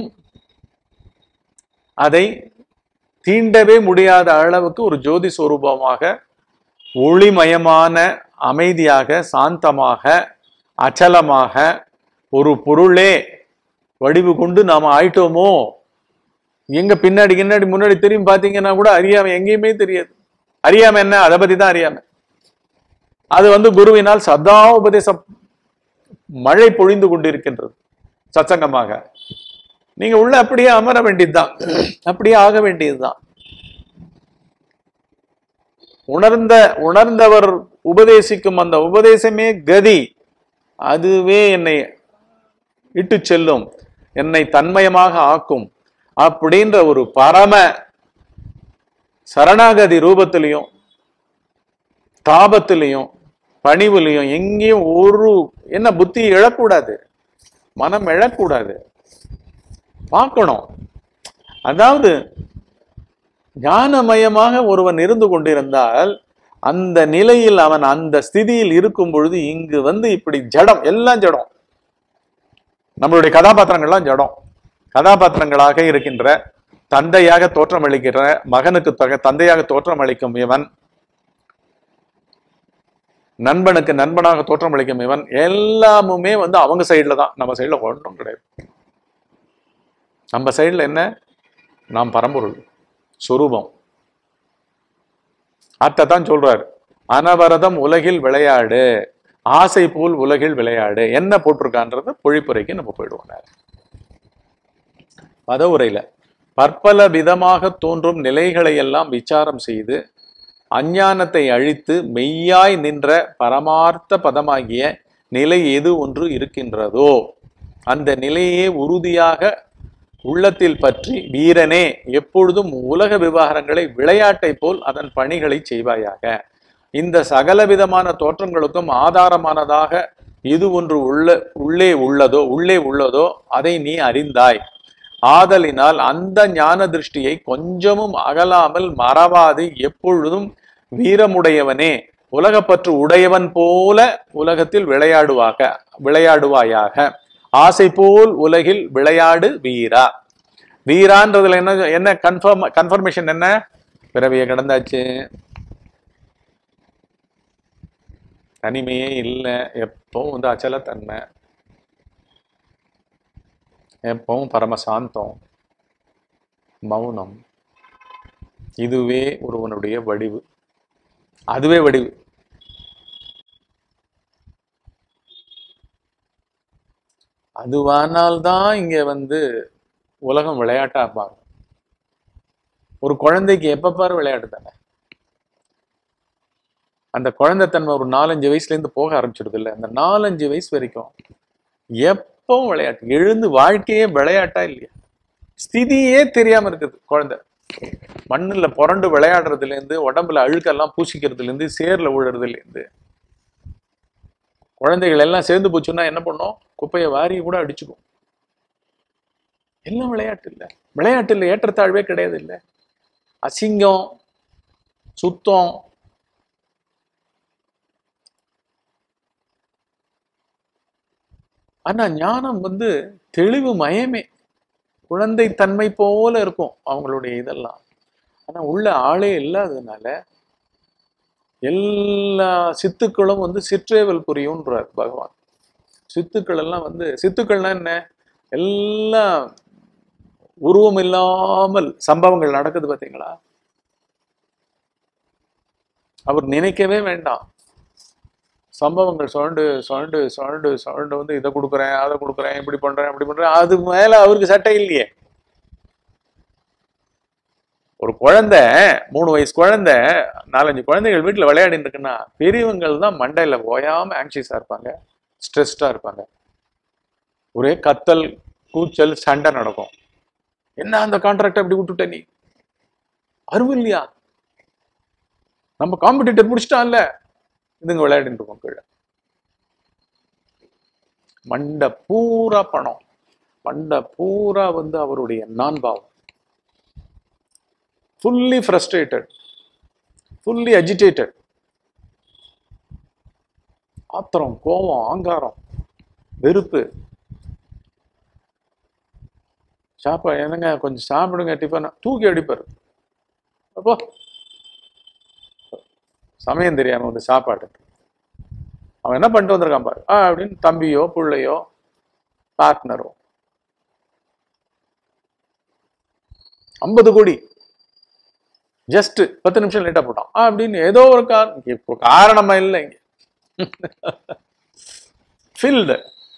அதை தீண்டவே முடியாத அளவுக்கு ஒரு ஜோதி சொரூபமாக ஒளிமயமான அமைதியாக சாந்தமாக அச்சலமாக ஒரு பொருளே வடிவு கொண்டு நாம ஆயிட்டோமோ எங்க பின்னாடி பின்னாடி முன்னாடி தெரியும் பாத்தீங்கன்னா கூட அறியாம எங்கேயுமே தெரியாது அறியாம என்ன அதை பத்தி தான் அறியாம அது வந்து குருவினால் சதா உபதேசம் மழை பொழிந்து கொண்டிருக்கின்றது சத்சங்கமாக நீங்க உள்ள அப்படியே அமர வேண்டியதுதான் அப்படியே ஆக வேண்டியதுதான் உணர்ந்த உணர்ந்தவர் உபதேசிக்கும் அந்த உபதேசமே கதி அதுவே என்னை இட்டு செல்லும் என்னை தன்மயமாக ஆக்கும் அப்படின்ற ஒரு பரம சரணாகதி ரூபத்திலையும் தாபத்திலையும் பணிவுலையும் எங்கேயும் ஒரு என்ன புத்தி எழக்கூடாது மனம் எழக்கூடாது பார்க்கணும் அதாவது ஞானமயமாக ஒருவன் இருந்து கொண்டிருந்தால் அந்த நிலையில் அவன் அந்த ஸ்திதியில் இருக்கும் பொழுது இங்கு வந்து இப்படி ஜடம் எல்லாம் ஜடம் நம்மளுடைய கதாபாத்திரங்கள்லாம் ஜடம் கதாபாத்திரங்களாக இருக்கின்ற தந்தையாக தோற்றமளிக்கிற மகனுக்கு தக தந்தையாக தோற்றமளிக்கும் இவன் நண்பனுக்கு நண்பனாக தோற்றமளிக்கும் இவன் எல்லாமுமே வந்து அவங்க சைடுல தான் நம்ம சைடுல ஒன்றும் கிடையாது நம்ம சைடுல என்ன நாம் பரம்பொருள் சொரூபம் அத்தான் சொல்றாரு அனவரதம் உலகில் விளையாடு ஆசை போல் உலகில் விளையாடு என்ன போட்டிருக்கான்றது பொழிப்புரைக்கு நம்ம போயிடுவோம் நேரா. பதவுரையில பற்பல விதமாக தோன்றும் நிலைகளை எல்லாம் விசாரம் செய்து அஞ்ஞானத்தை அழித்து மெய்யாய் நின்ற பரமார்த்த பதமாகிய நிலை எது ஒன்று இருக்கின்றதோ அந்த நிலையே உறுதியாக உள்ளத்தில் பற்றி வீரனே எப்பொழுதும் உலக விவகாரங்களை விளையாட்டை போல் அதன் பணிகளை செய்வாயாக இந்த சகலவிதமான தோற்றங்களுக்கும் ஆதாரமானதாக இது ஒன்று உள்ள உள்ளே உள்ளதோ உள்ளே உள்ளதோ அதை நீ அறிந்தாய் ஆதலினால் அந்த ஞான திருஷ்டியை கொஞ்சமும் அகலாமல் மறவாது எப்பொழுதும் வீரமுடையவனே உலகப்பற்று உடையவன் போல உலகத்தில் விளையாடுவாக விளையாடுவாயாக ஆசை போல் உலகில் விளையாடு வீரா வீரான்றதுல என்ன என்ன கன்ஃபார்ம் கன்ஃபர்மேஷன் என்ன பிறவியை கடந்தாச்சு தனிமையே இல்லை எப்பவும் வந்து அச்சலத்தன்மை எப்பவும் பரமசாந்தம் மௌனம் இதுவே ஒருவனுடைய வடிவு அதுவே வடிவு அதுவானால்தான் இங்க வந்து உலகம் விளையாட்டா பாருங்க ஒரு குழந்தைக்கு எப்ப பாரு விளையாட்டு தானே அந்த குழந்தைத்தன்மை ஒரு நாலஞ்சு வயசுல இருந்து போக ஆரம்பிச்சிடுது இல்ல அந்த நாலஞ்சு வயசு வரைக்கும் எப்பவும் விளையாட்டு எழுந்து வாழ்க்கையே விளையாட்டா இல்லையா ஸ்திதியே தெரியாம இருக்குது குழந்தை மண்ணுல புரண்டு விளையாடுறதுல இருந்து உடம்புல அழுக்கெல்லாம் பூசிக்கிறதுல இருந்து சேர்ல விழுறதுல இருந்து குழந்தைகள் எல்லாம் சேர்ந்து போச்சுன்னா என்ன பண்ணும் குப்பையை வாரி கூட அடிச்சுக்கும் எல்லாம் விளையாட்டு இல்லை விளையாட்டு இல்லை ஏற்றத்தாழ்வே கிடையாது இல்லை அசிங்கம் சுத்தம் ஆனா ஞானம் வந்து தெளிவு மயமே குழந்தை தன்மை போல இருக்கும் அவங்களுடைய இதெல்லாம் ஆனா உள்ள ஆளே இல்லாததுனால எல்லா சித்துக்களும் வந்து சிற்றேவல் புரியும்ன்றார் பகவான் சித்துக்கள் எல்லாம் வந்து சித்துக்கள்னா என்ன எல்லாம் உருவம் இல்லாமல் சம்பவங்கள் நடக்குது பாத்தீங்களா அவர் நினைக்கவே வேண்டாம் சம்பவங்கள் சுழண்டு சுழண்டு சுழண்டு சுழண்டு வந்து இதை கொடுக்குறேன் அதை கொடுக்குறேன் இப்படி பண்றேன் அப்படி பண்றேன் அது மேல அவருக்கு சட்டை இல்லையே ஒரு குழந்தை மூணு வயசு குழந்தை நாலஞ்சு குழந்தைகள் வீட்டுல விளையாடிட்டு இருக்குன்னா பெரியவங்கள் தான் மண்டையில ஓயாம ஆங்ஷியஸா இருப்பாங்க ஸ்ட்ரெஸ்டா இருப்பாங்க ஒரே கத்தல் கூச்சல் சண்டை நடக்கும் என்ன அந்த கான்ட்ராக்ட் அப்படி விட்டுட்ட நீ அறிவு இல்லையா நம்ம காம்படிட்டர் முடிச்சிட்டான்ல இதுங்க விளையாடிட்டு இருக்கோம் கீழே மண்டை பூரா பணம் மண்டை பூரா வந்து அவருடைய நான் பாவம் ஃபுல்லி ஃப்ரஸ்ட்ரேட்டட் ஃபுல்லி அஜிடேட்டட் ஆத்திரம் கோபம் ஆங்காரம் வெறுப்பு சாப்பா என்னங்க கொஞ்சம் சாப்பிடுங்க டிஃபன் தூக்கி அடிப்பார் அப்போ சமயம் தெரியாம வந்து சாப்பாடு அவன் என்ன பண்ணிட்டு வந்திருக்கான் பாரு ஆ அப்படின்னு தம்பியோ பிள்ளையோ பார்ட்னரோ ஐம்பது கோடி ஜஸ்ட் பத்து நிமிஷம் லேட்டா போட்டான் ஆ அப்படின்னு ஏதோ ஒரு காரணம் இப்போ காரணமா இல்லை இங்க ஃபில்டு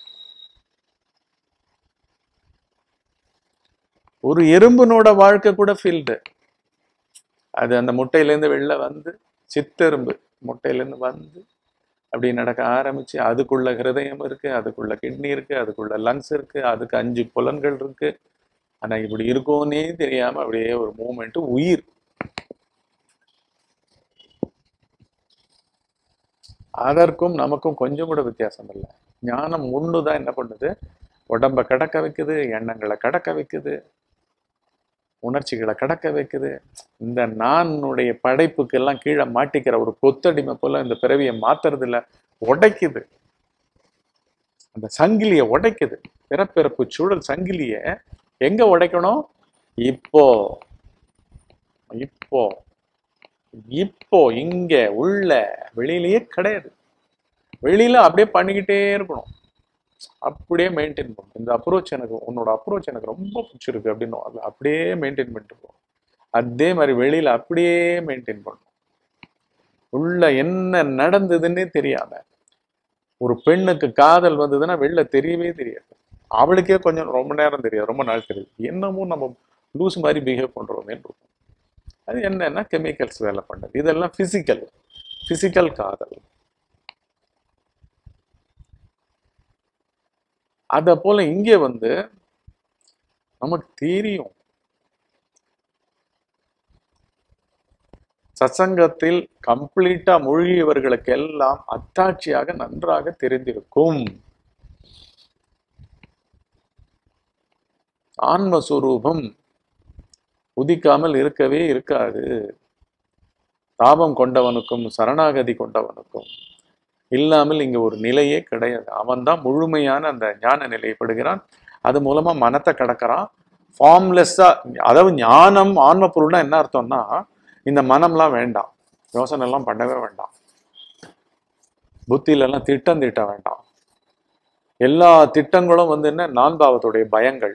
ஒரு எறும்புனோட வாழ்க்கை கூட ஃபீல்டு அது அந்த முட்டையிலேருந்து வெளில வந்து சித்தெரும்பு முட்டையிலேருந்து வந்து அப்படி நடக்க ஆரம்பிச்சு அதுக்குள்ள ஹிருதயம் இருக்கு அதுக்குள்ள கிட்னி இருக்கு அதுக்குள்ள லங்ஸ் இருக்கு அதுக்கு அஞ்சு புலன்கள் இருக்கு ஆனா இப்படி இருக்கும்னே தெரியாம அப்படியே ஒரு மூமெண்ட் உயிர் அதற்கும் நமக்கும் கொஞ்சம் கூட வித்தியாசம் இல்லை ஞானம் ஒண்ணுதான் என்ன பண்ணுது உடம்ப கடக்க வைக்குது எண்ணங்களை கடக்க வைக்குது உணர்ச்சிகளை கடக்க வைக்குது இந்த நானுடைய படைப்புக்கெல்லாம் கீழே மாட்டிக்கிற ஒரு கொத்தடிமை போல இந்த பிறவியை மாத்துறது இல்ல உடைக்குது அந்த சங்கிலிய உடைக்குது பிறப்பிறப்பு சூழல் சங்கிலிய எங்க உடைக்கணும் இப்போ இப்போ இப்போ இங்க உள்ள வெளியிலயே கிடையாது வெளியில அப்படியே பண்ணிக்கிட்டே இருக்கணும் அப்படியே மெயின்டைன் பண்ணும் இந்த அப்ரோச் எனக்கு உன்னோட அப்ரோச் எனக்கு ரொம்ப பிடிச்சிருக்கு அப்படின்னு அது அப்படியே மெயின்டைன் பண்ணிட்டு போ அதே மாதிரி வெளியில அப்படியே மெயின்டைன் பண்ணும் உள்ள என்ன நடந்ததுன்னே தெரியாம ஒரு பெண்ணுக்கு காதல் வந்ததுன்னா வெளில தெரியவே தெரியாது அவளுக்கே கொஞ்சம் ரொம்ப நேரம் தெரியாது ரொம்ப நாள் தெரியாது என்னமோ நம்ம லூஸ் மாதிரி பிஹேவ் பண்றோமேன்னு இருக்கும் அது என்னன்னா கெமிக்கல்ஸ் வேலை பண்ணது இதெல்லாம் பிசிக்கல் பிசிக்கல் காதல் அத போல இங்கே வந்து நமக்கு தெரியும் சத்சங்கத்தில் கம்ப்ளீட்டா மூழ்கியவர்களுக்கு எல்லாம் அத்தாட்சியாக நன்றாக தெரிந்திருக்கும் ஆன்மஸ்வரூபம் உதிக்காமல் இருக்கவே இருக்காது தாபம் கொண்டவனுக்கும் சரணாகதி கொண்டவனுக்கும் இல்லாமல் இங்க ஒரு நிலையே கிடையாது அவன்தான் முழுமையான அந்த ஞான நிலையப்படுகிறான் அது மூலமா மனத்தை கடக்கிறான் ஃபார்ம்லெஸ்ஸா அதாவது ஞானம் ஆன்ம பொருள்னா என்ன அர்த்தம்னா இந்த மனம்லாம் வேண்டாம் யோசனை எல்லாம் பண்ணவே வேண்டாம் புத்தியில எல்லாம் திட்டம் தீட்ட வேண்டாம் எல்லா திட்டங்களும் வந்து என்ன நான்பாவத்துடைய பயங்கள்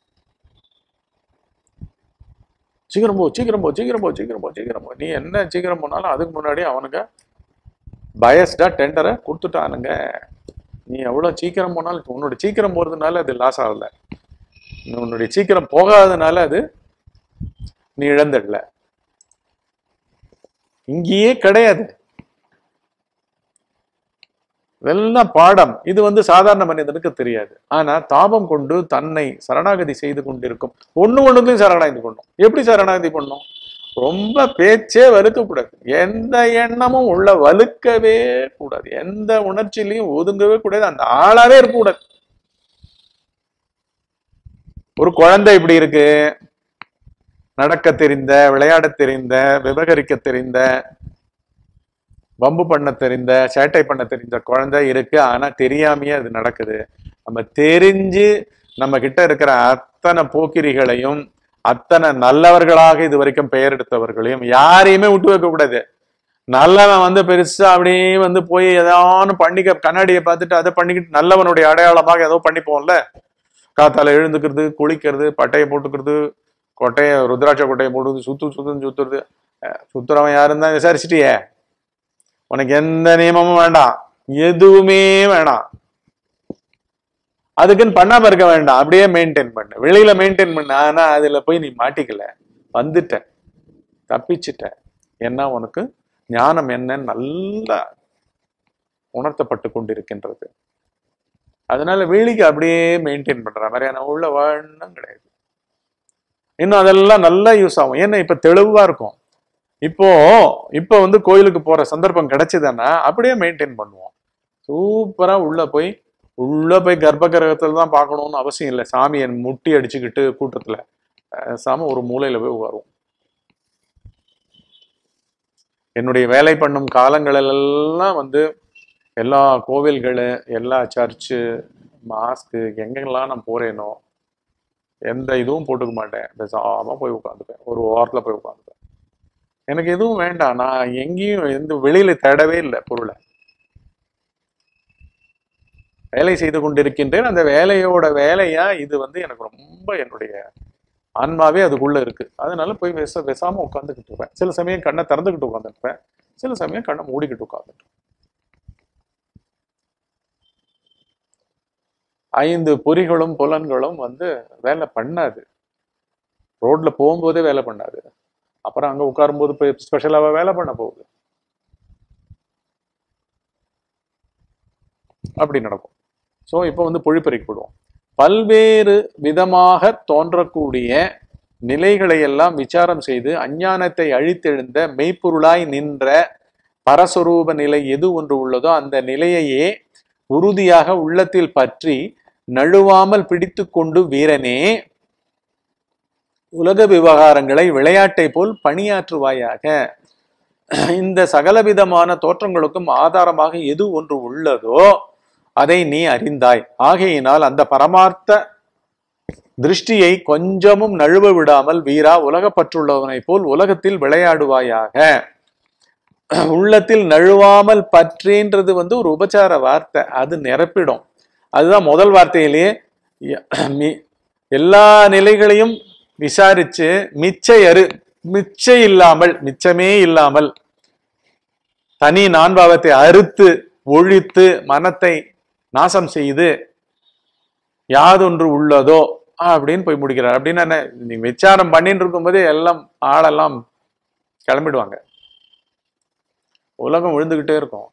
சீக்கிரம் போ சீக்கிரம் போ சீக்கிரம் போ சீக்கிரம் போ சீக்கிரம் போ நீ என்ன சீக்கிரம் போனாலும் அதுக்கு முன்னாடி அவனுங்க பயஸ்டா டெண்டரை கொடுத்துட்டானுங்க நீ எவ்வளோ சீக்கிரம் போனாலும் உன்னோட சீக்கிரம் போறதுனால அது லாஸ் ஆகல உன்னுடைய சீக்கிரம் போகாததுனால அது நீ இழந்துடல இங்கேயே கிடையாது இதெல்லாம் பாடம் இது வந்து சாதாரண மனிதனுக்கு தெரியாது ஆனா தாபம் கொண்டு தன்னை சரணாகதி செய்து கொண்டிருக்கும் ஒண்ணு ஒண்ணுலையும் சரணாகதி பண்ணும் எப்படி சரணாகதி பண்ணும் ரொம்ப பேச்சே வலுக்க கூடாது எந்த எண்ணமும் உள்ள வலுக்கவே கூடாது எந்த உணர்ச்சியிலையும் ஒதுங்கவே கூடாது அந்த ஆளாவே இருக்கக்கூடாது ஒரு குழந்தை இப்படி இருக்கு நடக்க தெரிந்த விளையாட தெரிந்த விவகரிக்க தெரிந்த வம்பு பண்ண தெரிந்த சேட்டை பண்ண தெரிந்த குழந்தை இருக்கு ஆனா தெரியாமையே அது நடக்குது நம்ம தெரிஞ்சு நம்ம கிட்ட இருக்கிற அத்தனை போக்கிரிகளையும் அத்தனை நல்லவர்களாக இது வரைக்கும் பெயர் எடுத்தவர்களையும் யாரையுமே விட்டு வைக்க கூடாது நல்லவன் வந்து பெருசா அப்படியே வந்து போய் ஏதாவது பண்ணிக்க கண்ணாடியை பார்த்துட்டு அதை பண்ணிக்கிட்டு நல்லவனுடைய அடையாளமாக ஏதோ பண்ணிப்போம்ல காத்தால எழுந்துக்கிறது குளிக்கிறது பட்டையை போட்டுக்கிறது கொட்டையை ருத்ராட்ச கொட்டையை போடுறது சுத்து சுத்துன்னு சுத்துறது அஹ் சுத்துறவன் யாருன்னு தான் விசாரிச்சிட்டியே உனக்கு எந்த நியமமும் வேண்டாம் எதுவுமே வேணாம் அதுக்குன்னு பண்ணாம இருக்க வேண்டாம் அப்படியே மெயின்டைன் பண்ணு வெளியில மெயின்டைன் பண்ணு ஆனா அதுல போய் நீ மாட்டிக்கல வந்துட்ட தப்பிச்சிட்ட என்ன உனக்கு ஞானம் என்னன்னு நல்லா உணர்த்தப்பட்டு கொண்டிருக்கின்றது அதனால வெளிக்கு அப்படியே மெயின்டைன் பண்ற மாதிரியான உள்ள வாழணும் கிடையாது இன்னும் அதெல்லாம் நல்லா யூஸ் ஆகும் ஏன்னா இப்ப தெளிவா இருக்கும் இப்போ இப்போ வந்து கோயிலுக்கு போற சந்தர்ப்பம் கிடைச்சதுன்னா அப்படியே மெயின்டைன் பண்ணுவோம் சூப்பரா உள்ள போய் உள்ள போய் கர்ப்ப கிரகத்துல தான் பார்க்கணும்னு அவசியம் இல்லை சாமியை முட்டி அடிச்சுக்கிட்டு கூட்டத்துல சாம ஒரு மூலையில போய் வரும் என்னுடைய வேலை பண்ணும் காலங்களெல்லாம் வந்து எல்லா கோவில்கள் எல்லா சர்ச்சு மாஸ்க்கு எங்கெங்கெல்லாம் நான் போறேனோ எந்த இதுவும் போட்டுக்க மாட்டேன் பேசாம போய் உட்காந்துப்பேன் ஒரு ஓரத்தில் போய் உட்காந்துப்பேன் எனக்கு எதுவும் வேண்டாம் நான் எங்கேயும் எந்த வெளியில தேடவே இல்லை பொருளை வேலை செய்து கொண்டிருக்கின்றேன் அந்த வேலையோட வேலையா இது வந்து எனக்கு ரொம்ப என்னுடைய ஆன்மாவே அதுக்குள்ள இருக்கு அதனால போய் பேச பேசாம உட்காந்துக்கிட்டு இருப்பேன் சில சமயம் கண்ணை திறந்துக்கிட்டு உட்காந்துருப்பேன் சில சமயம் கண்ணை மூடிக்கிட்டு உட்காந்துட்டு ஐந்து பொறிகளும் புலன்களும் வந்து வேலை பண்ணாது ரோட்ல போகும்போதே வேலை பண்ணாது அப்புறம் அங்க உட்காரும்போது போய் ஸ்பெஷலாவா வேலை பண்ண போகுது அப்படி நடக்கும் ஸோ இப்போ வந்து பொழிப்பறிக்கப்படுவோம் பல்வேறு விதமாக தோன்றக்கூடிய நிலைகளை எல்லாம் விசாரம் செய்து அஞ்ஞானத்தை அழித்தெழுந்த மெய்ப்பொருளாய் நின்ற பரஸ்வரூப நிலை எது ஒன்று உள்ளதோ அந்த நிலையையே உறுதியாக உள்ளத்தில் பற்றி நழுவாமல் பிடித்து கொண்டு வீரனே உலக விவகாரங்களை விளையாட்டை போல் பணியாற்றுவாயாக இந்த சகலவிதமான தோற்றங்களுக்கும் ஆதாரமாக எது ஒன்று உள்ளதோ அதை நீ அறிந்தாய் ஆகையினால் அந்த பரமார்த்த திருஷ்டியை கொஞ்சமும் நழுவ விடாமல் வீரா உலகப்பற்றுள்ளவனைப் போல் உலகத்தில் விளையாடுவாயாக உள்ளத்தில் நழுவாமல் பற்றேன்றது வந்து ஒரு உபச்சார வார்த்தை அது நிரப்பிடும் அதுதான் முதல் வார்த்தையிலேயே ய- மி- எல்லா நிலைகளையும் விசாரிச்சு மிச்ச எரு மிச்ச இல்லாமல் மிச்சமே இல்லாமல் தனி நான்பாவத்தை அறுத்து ஒழித்து மனத்தை நாசம் செய்து யாதொன்று உள்ளதோ அப்படின்னு போய் முடிக்கிறார் அப்படின்னு என்ன நீ விசாரம் பண்ணிட்டு இருக்கும்போதே எல்லாம் ஆளெல்லாம் கிளம்பிடுவாங்க உலகம் விழுந்துகிட்டே இருக்கும்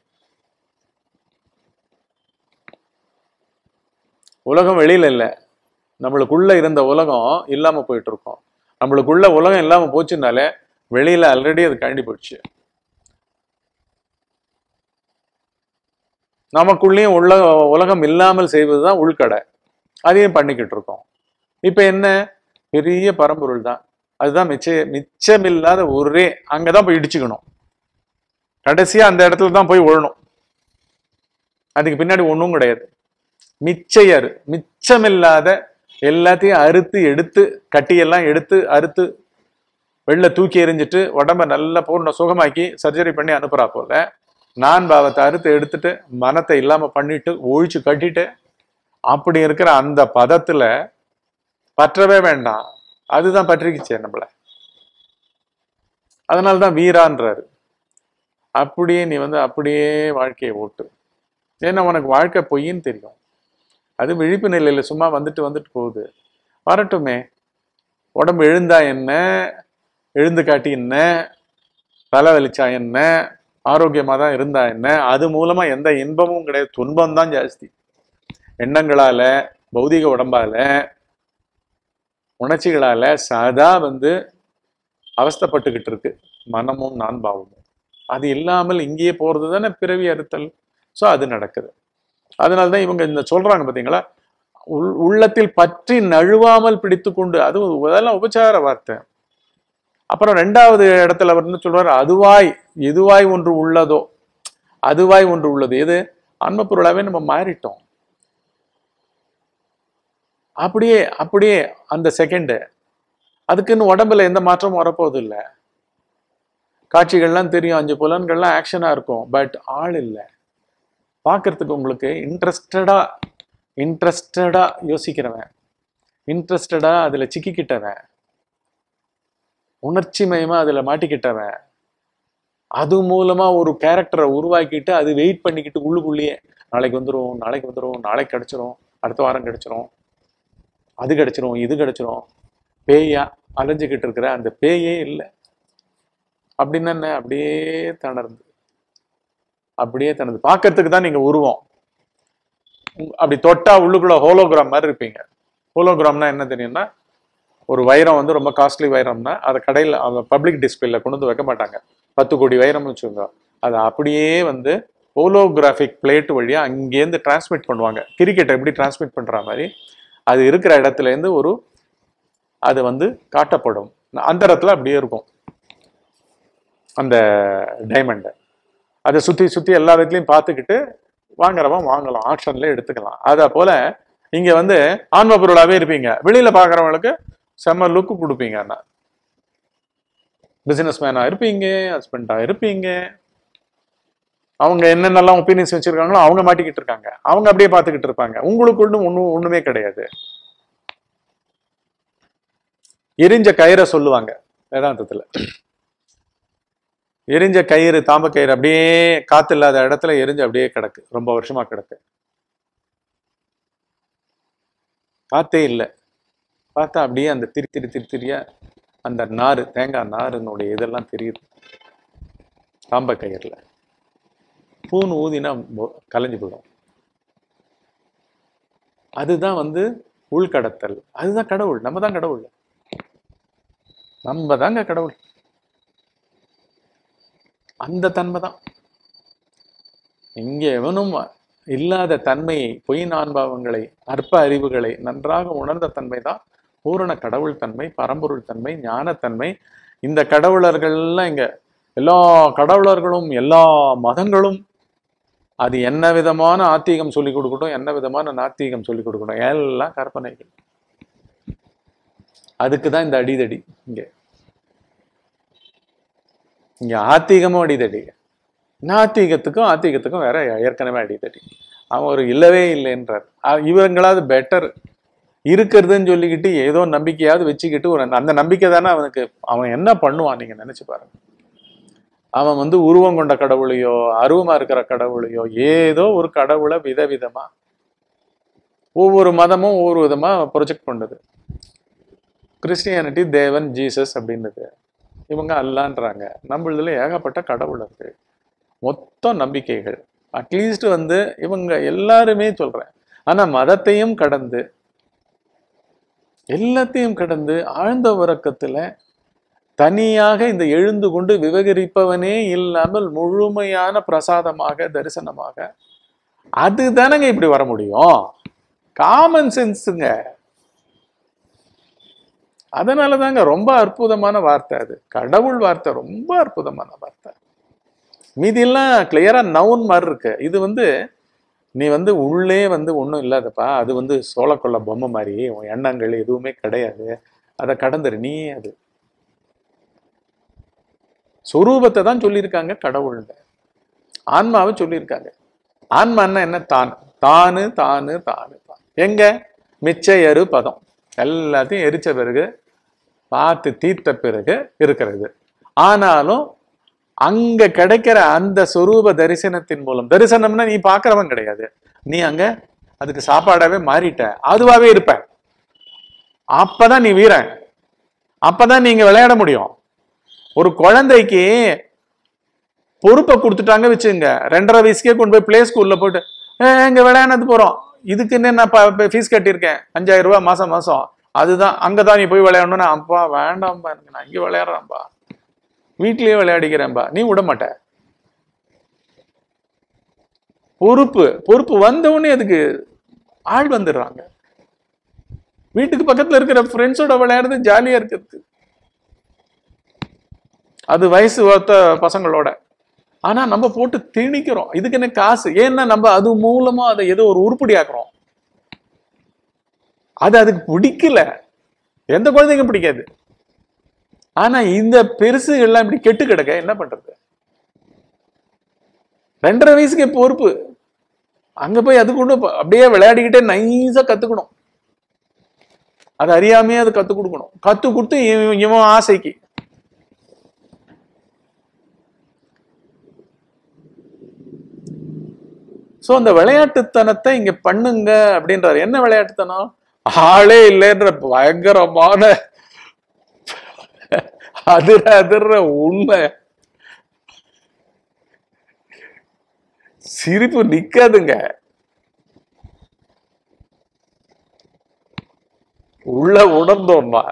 உலகம் வெளியில இல்ல நம்மளுக்குள்ள இருந்த உலகம் இல்லாம போயிட்டு இருக்கோம் நம்மளுக்குள்ள உலகம் இல்லாம போச்சுனாலே வெளியில ஆல்ரெடி அது கழண்டி போயிடுச்சு நமக்குள்ளேயும் உள்ள உலகம் இல்லாமல் செய்வதுதான் உள்கடை அதையும் பண்ணிக்கிட்டு இருக்கோம் இப்ப என்ன பெரிய பரம்பொருள் தான் அதுதான் மிச்ச மிச்சமில்லாத ஒரே அங்கதான் போய் இடிச்சுக்கணும் கடைசியா அந்த இடத்துல தான் போய் விழணும் அதுக்கு பின்னாடி ஒண்ணும் கிடையாது மிச்சையர் மிச்சமில்லாத எல்லாத்தையும் அறுத்து எடுத்து கட்டியெல்லாம் எடுத்து அறுத்து வெளில தூக்கி எறிஞ்சிட்டு உடம்ப நல்லா பூர்ண சுகமாக்கி சர்ஜரி பண்ணி அனுப்புறா போல நான் பாவத்தை அறுத்து எடுத்துட்டு மனத்தை இல்லாம பண்ணிட்டு ஒழிச்சு கட்டிட்டு அப்படி இருக்கிற அந்த பதத்துல பற்றவே வேண்டாம் அதுதான் பற்றிக்குச்சே நம்மள அதனாலதான் வீரான்றாரு அப்படியே நீ வந்து அப்படியே வாழ்க்கையை ஓட்டு ஏன்னா உனக்கு வாழ்க்கை பொய்ன்னு தெரியும் அது விழிப்பு நிலையில சும்மா வந்துட்டு வந்துட்டு போகுது வரட்டுமே உடம்பு எழுந்தா என்ன எழுந்து காட்டி என்ன தலை வலிச்சா என்ன ஆரோக்கியமா தான் இருந்தா என்ன அது மூலமா எந்த இன்பமும் கிடையாது துன்பம் தான் ஜாஸ்தி எண்ணங்களால பௌதிக உடம்பால உணர்ச்சிகளால சதா வந்து அவஸ்தைப்பட்டுக்கிட்டு இருக்கு மனமும் நான் பாவமும் அது இல்லாமல் இங்கேயே போறது தானே பிறவி அறுத்தல் ஸோ அது நடக்குது அதனால தான் இவங்க இந்த சொல்றாங்க பாத்தீங்களா உள் உள்ளத்தில் பற்றி நழுவாமல் பிடித்து கொண்டு அது அதெல்லாம் உபச்சார வார்த்தை அப்புறம் ரெண்டாவது இடத்துல அவர் என்ன சொல்றாரு அதுவாய் எதுவாய் ஒன்று உள்ளதோ அதுவாய் ஒன்று உள்ளது எது ஆன்ம பொருளாவே நம்ம மாறிட்டோம் அப்படியே அப்படியே அந்த செகண்ட் அதுக்குன்னு உடம்புல எந்த மாற்றமும் வரப்போகுது இல்லை காட்சிகள்லாம் தெரியும் அஞ்சு புலன்கள்லாம் ஆக்ஷனா இருக்கும் பட் ஆள் இல்லை பார்க்கறதுக்கு உங்களுக்கு இன்ட்ரெஸ்டடா இன்ட்ரெஸ்டடா யோசிக்கிறவன் இன்ட்ரெஸ்டடா அதுல சிக்கிக்கிட்டவன் உணர்ச்சி மயமா அதுல மாட்டிக்கிட்டவன் அது மூலமா ஒரு கேரக்டரை உருவாக்கிட்டு அது வெயிட் பண்ணிக்கிட்டு உள்ளுக்குள்ளேயே நாளைக்கு வந்துரும் நாளைக்கு வந்துரும் நாளைக்கு கிடைச்சிரும் அடுத்த வாரம் கிடைச்சிரும் அது கிடைச்சிரும் இது கிடைச்சிரும் பேயா அலைஞ்சுக்கிட்டு இருக்கிற அந்த பேயே இல்லை அப்படின்னா என்ன அப்படியே தணர்ந்து அப்படியே தனது பார்க்கறதுக்கு தான் நீங்க உருவம் உங்க- அப்படி தொட்டா உள்ளுக்குள்ள ஹோலோகிராம் மாதிரி இருப்பீங்க ஹோலோகிராம்னா என்ன தெரியும்னா ஒரு வைரம் வந்து ரொம்ப காஸ்ட்லி வைரம்னா அதை கடையில் பப்ளிக் டிஸ்பிளேல கொண்டு வந்து வைக்க மாட்டாங்க பத்து கோடி வைரம்னு வச்சுக்கோங்க அதை அப்படியே வந்து ஹோலோகிராஃபிக் பிளேட் வழியா அங்கேருந்து டிரான்ஸ்மிட் பண்ணுவாங்க கிரிக்கெட்டை எப்படி டிரான்ஸ்மிட் பண்ற மாதிரி அது இருக்கிற இடத்துல இருந்து ஒரு அது வந்து காட்டப்படும் அந்த இடத்துல அப்படியே இருக்கும் அந்த டைமண்டை அதை சுத்தி சுத்தி எல்லா இடத்துலையும் பார்த்துக்கிட்டு வாங்குறவன் வாங்கலாம் ஆக்ஷன்ல எடுத்துக்கலாம் அத போல இங்க வந்து ஆன்ம பொருளாவே இருப்பீங்க வெளியில பாக்குறவங்களுக்கு செம்ம லுக்கு கொடுப்பீங்க அண்ணா பிசினஸ் மேனா இருப்பீங்க ஹஸ்பண்டா இருப்பீங்க அவங்க என்னென்னலாம் ஒப்பீனியன்ஸ் வச்சிருக்காங்களோ அவங்க மாட்டிக்கிட்டு இருக்காங்க அவங்க அப்படியே பார்த்துக்கிட்டு இருப்பாங்க உங்களுக்கு ஒன்றும் ஒன்றும் ஒண்ணுமே கிடையாது எரிஞ்ச கயிறை சொல்லுவாங்க வேதாந்தத்துல எரிஞ்ச கயிறு தாம்ப கயிறு அப்படியே காத்து இல்லாத இடத்துல எரிஞ்சு அப்படியே கிடக்கு ரொம்ப வருஷமா கிடக்கு காத்தே இல்லை பார்த்தா அப்படியே அந்த திரி திரி திரி திரியா அந்த நாறு தேங்காய் நாருனுடைய இதெல்லாம் தெரியுது தாம்ப கயிறுல பூன் ஊதினா மொ- கலைஞ்சு போயிடும் அதுதான் வந்து உள்கடத்தல் அதுதான் கடவுள் நம்ம தான் கடவுள் நம்ம தாங்க கடவுள் அந்த தன்மை தான் இங்கே எவனும் இல்லாத தன்மையை பொய் நான்பாவங்களை அற்ப அறிவுகளை நன்றாக உணர்ந்த தன்மை தான் பூரண கடவுள் தன்மை பரம்பொருள் தன்மை ஞானத்தன்மை இந்த கடவுளர்கள்லாம் இங்க எல்லா கடவுளர்களும் எல்லா மதங்களும் அது என்ன விதமான ஆத்தீகம் சொல்லிக் கொடுக்கட்டும் என்ன விதமான நாத்தீகம் சொல்லிக் கொடுக்கட்டும் எல்லாம் கற்பனைகள் அதுக்கு தான் இந்த அடிதடி இங்க இங்க ஆத்தீகமும் அடிதடி நாத்திகத்துக்கும் ஆத்திகத்துக்கும் வேற ஏற்கனவே அடிதடி அவன் ஒரு இல்லவே இல்லைன்றார் அ- இவங்களாவது பெட்டர் இருக்கிறதுன்னு சொல்லிக்கிட்டு ஏதோ நம்பிக்கையாவது வச்சுக்கிட்டு ஒரு அந்த நம்பிக்கை தானே அவனுக்கு அவன் என்ன பண்ணுவான் நீங்க நினைச்சு பாருங்க அவன் வந்து உருவம் கொண்ட கடவுளையோ அருவமா இருக்கிற கடவுளையோ ஏதோ ஒரு கடவுளை விதவிதமா ஒவ்வொரு மதமும் ஒவ்வொரு விதமா ப்ரொஜெக்ட் பண்ணுது கிறிஸ்டியானிட்டி தேவன் ஜீசஸ் அப்படின்னுது இவங்க அல்லான்றாங்க நம்மளதுல ஏகப்பட்ட கடவுள் இருக்கு மொத்த நம்பிக்கைகள் அட்லீஸ்ட் வந்து இவங்க எல்லாருமே சொல்றேன் ஆனா மதத்தையும் கடந்து எல்லாத்தையும் கடந்து ஆழ்ந்த உறக்கத்துல தனியாக இந்த எழுந்து கொண்டு விவகரிப்பவனே இல்லாமல் முழுமையான பிரசாதமாக தரிசனமாக அதுதானங்க இப்படி வர முடியும் காமன் சென்ஸுங்க அதனால தாங்க ரொம்ப அற்புதமான வார்த்தை அது கடவுள் வார்த்தை ரொம்ப அற்புதமான வார்த்தை மீதியெல்லாம் கிளியரா நவுன் மாதிரி இருக்கு இது வந்து நீ வந்து உள்ளே வந்து ஒன்றும் இல்லாதப்பா அது வந்து சோளக்கொள்ள பொம்மை மாதிரி உன் எண்ணங்கள் எதுவுமே கிடையாது அதை கடந்துரு நீ அது சொரூபத்தை தான் சொல்லியிருக்காங்க கடவுள்ல ஆன்மாவை சொல்லியிருக்காங்க ஆன்மான்னா என்ன தான் தானு தானு தானு தான் எங்க மிச்ச எரு பதம் எல்லாத்தையும் எரிச்ச பிறகு பார்த்து தீர்த்த பிறகு இருக்கிறது ஆனாலும் அங்க கிடைக்கிற அந்த சொரூப தரிசனத்தின் மூலம் தரிசனம்னா நீ பார்க்கறவன் கிடையாது நீ அங்க அதுக்கு சாப்பாடாவே மாறிட்ட அதுவாவே இருப்ப அப்பதான் நீ வீரன் அப்பதான் நீங்க விளையாட முடியும் ஒரு குழந்தைக்கு பொறுப்பை கொடுத்துட்டாங்க வச்சுங்க ரெண்டரை வயசுக்கே கொண்டு போய் பிளே ஸ்கூல்ல போயிட்டு "ஏய், இங்க விளையாடுறது போறோம் இதுக்குன்னு நான் ஃபீஸ் கட்டியிருக்கேன் அஞ்சாயிரம் ரூபாய் மாசம் மாசம் அதுதான் அங்கதான் நீ போய் விளையாடணும்னா அப்பா வேண்டாம்பா எனக்கு நான் இங்க விளையாடுறேன்பா வீட்லயே விளையாடிக்கிறேன்பா நீ விட மாட்ட பொறுப்பு பொறுப்பு வந்த உடனே அதுக்கு ஆள் வந்துடுறாங்க வீட்டுக்கு பக்கத்துல இருக்கிற ஃப்ரெண்ட்ஸோட விளையாடுறது ஜாலியா இருக்குது அது வயசு ஒத்த பசங்களோட ஆனா நம்ம போட்டு திணிக்கிறோம் இதுக்கு என்ன காசு ஏன்னா நம்ம அது மூலமா அதை ஏதோ ஒரு உருப்படி ஆக்குறோம் அது அதுக்கு பிடிக்கல எந்த குழந்தைக்கும் பிடிக்காது ஆனா இந்த பெருசுகள்லாம் இப்படி கெட்டு கிடக்க என்ன பண்றது ரெண்டரை வயசுக்கு பொறுப்பு அங்க போய் அது கொண்டு ப- அப்படியே விளையாடிக்கிட்டே நைஸா கத்துக்கணும் அது அறியாமையே அது கத்து கொடுக்கணும் கத்து கொடுத்து இவன் இவன் ஆசைக்கு சோ அந்த விளையாட்டுத்தனத்தை இங்க பண்ணுங்க அப்படின்றாரு என்ன விளையாட்டுத்தனம் ஆளே இல்லைன்ற பயங்கரமான அதிர அதிர்ற உண்மை சிரிப்பு நிக்காதுங்க உள்ள உணர்ந்தோம்னா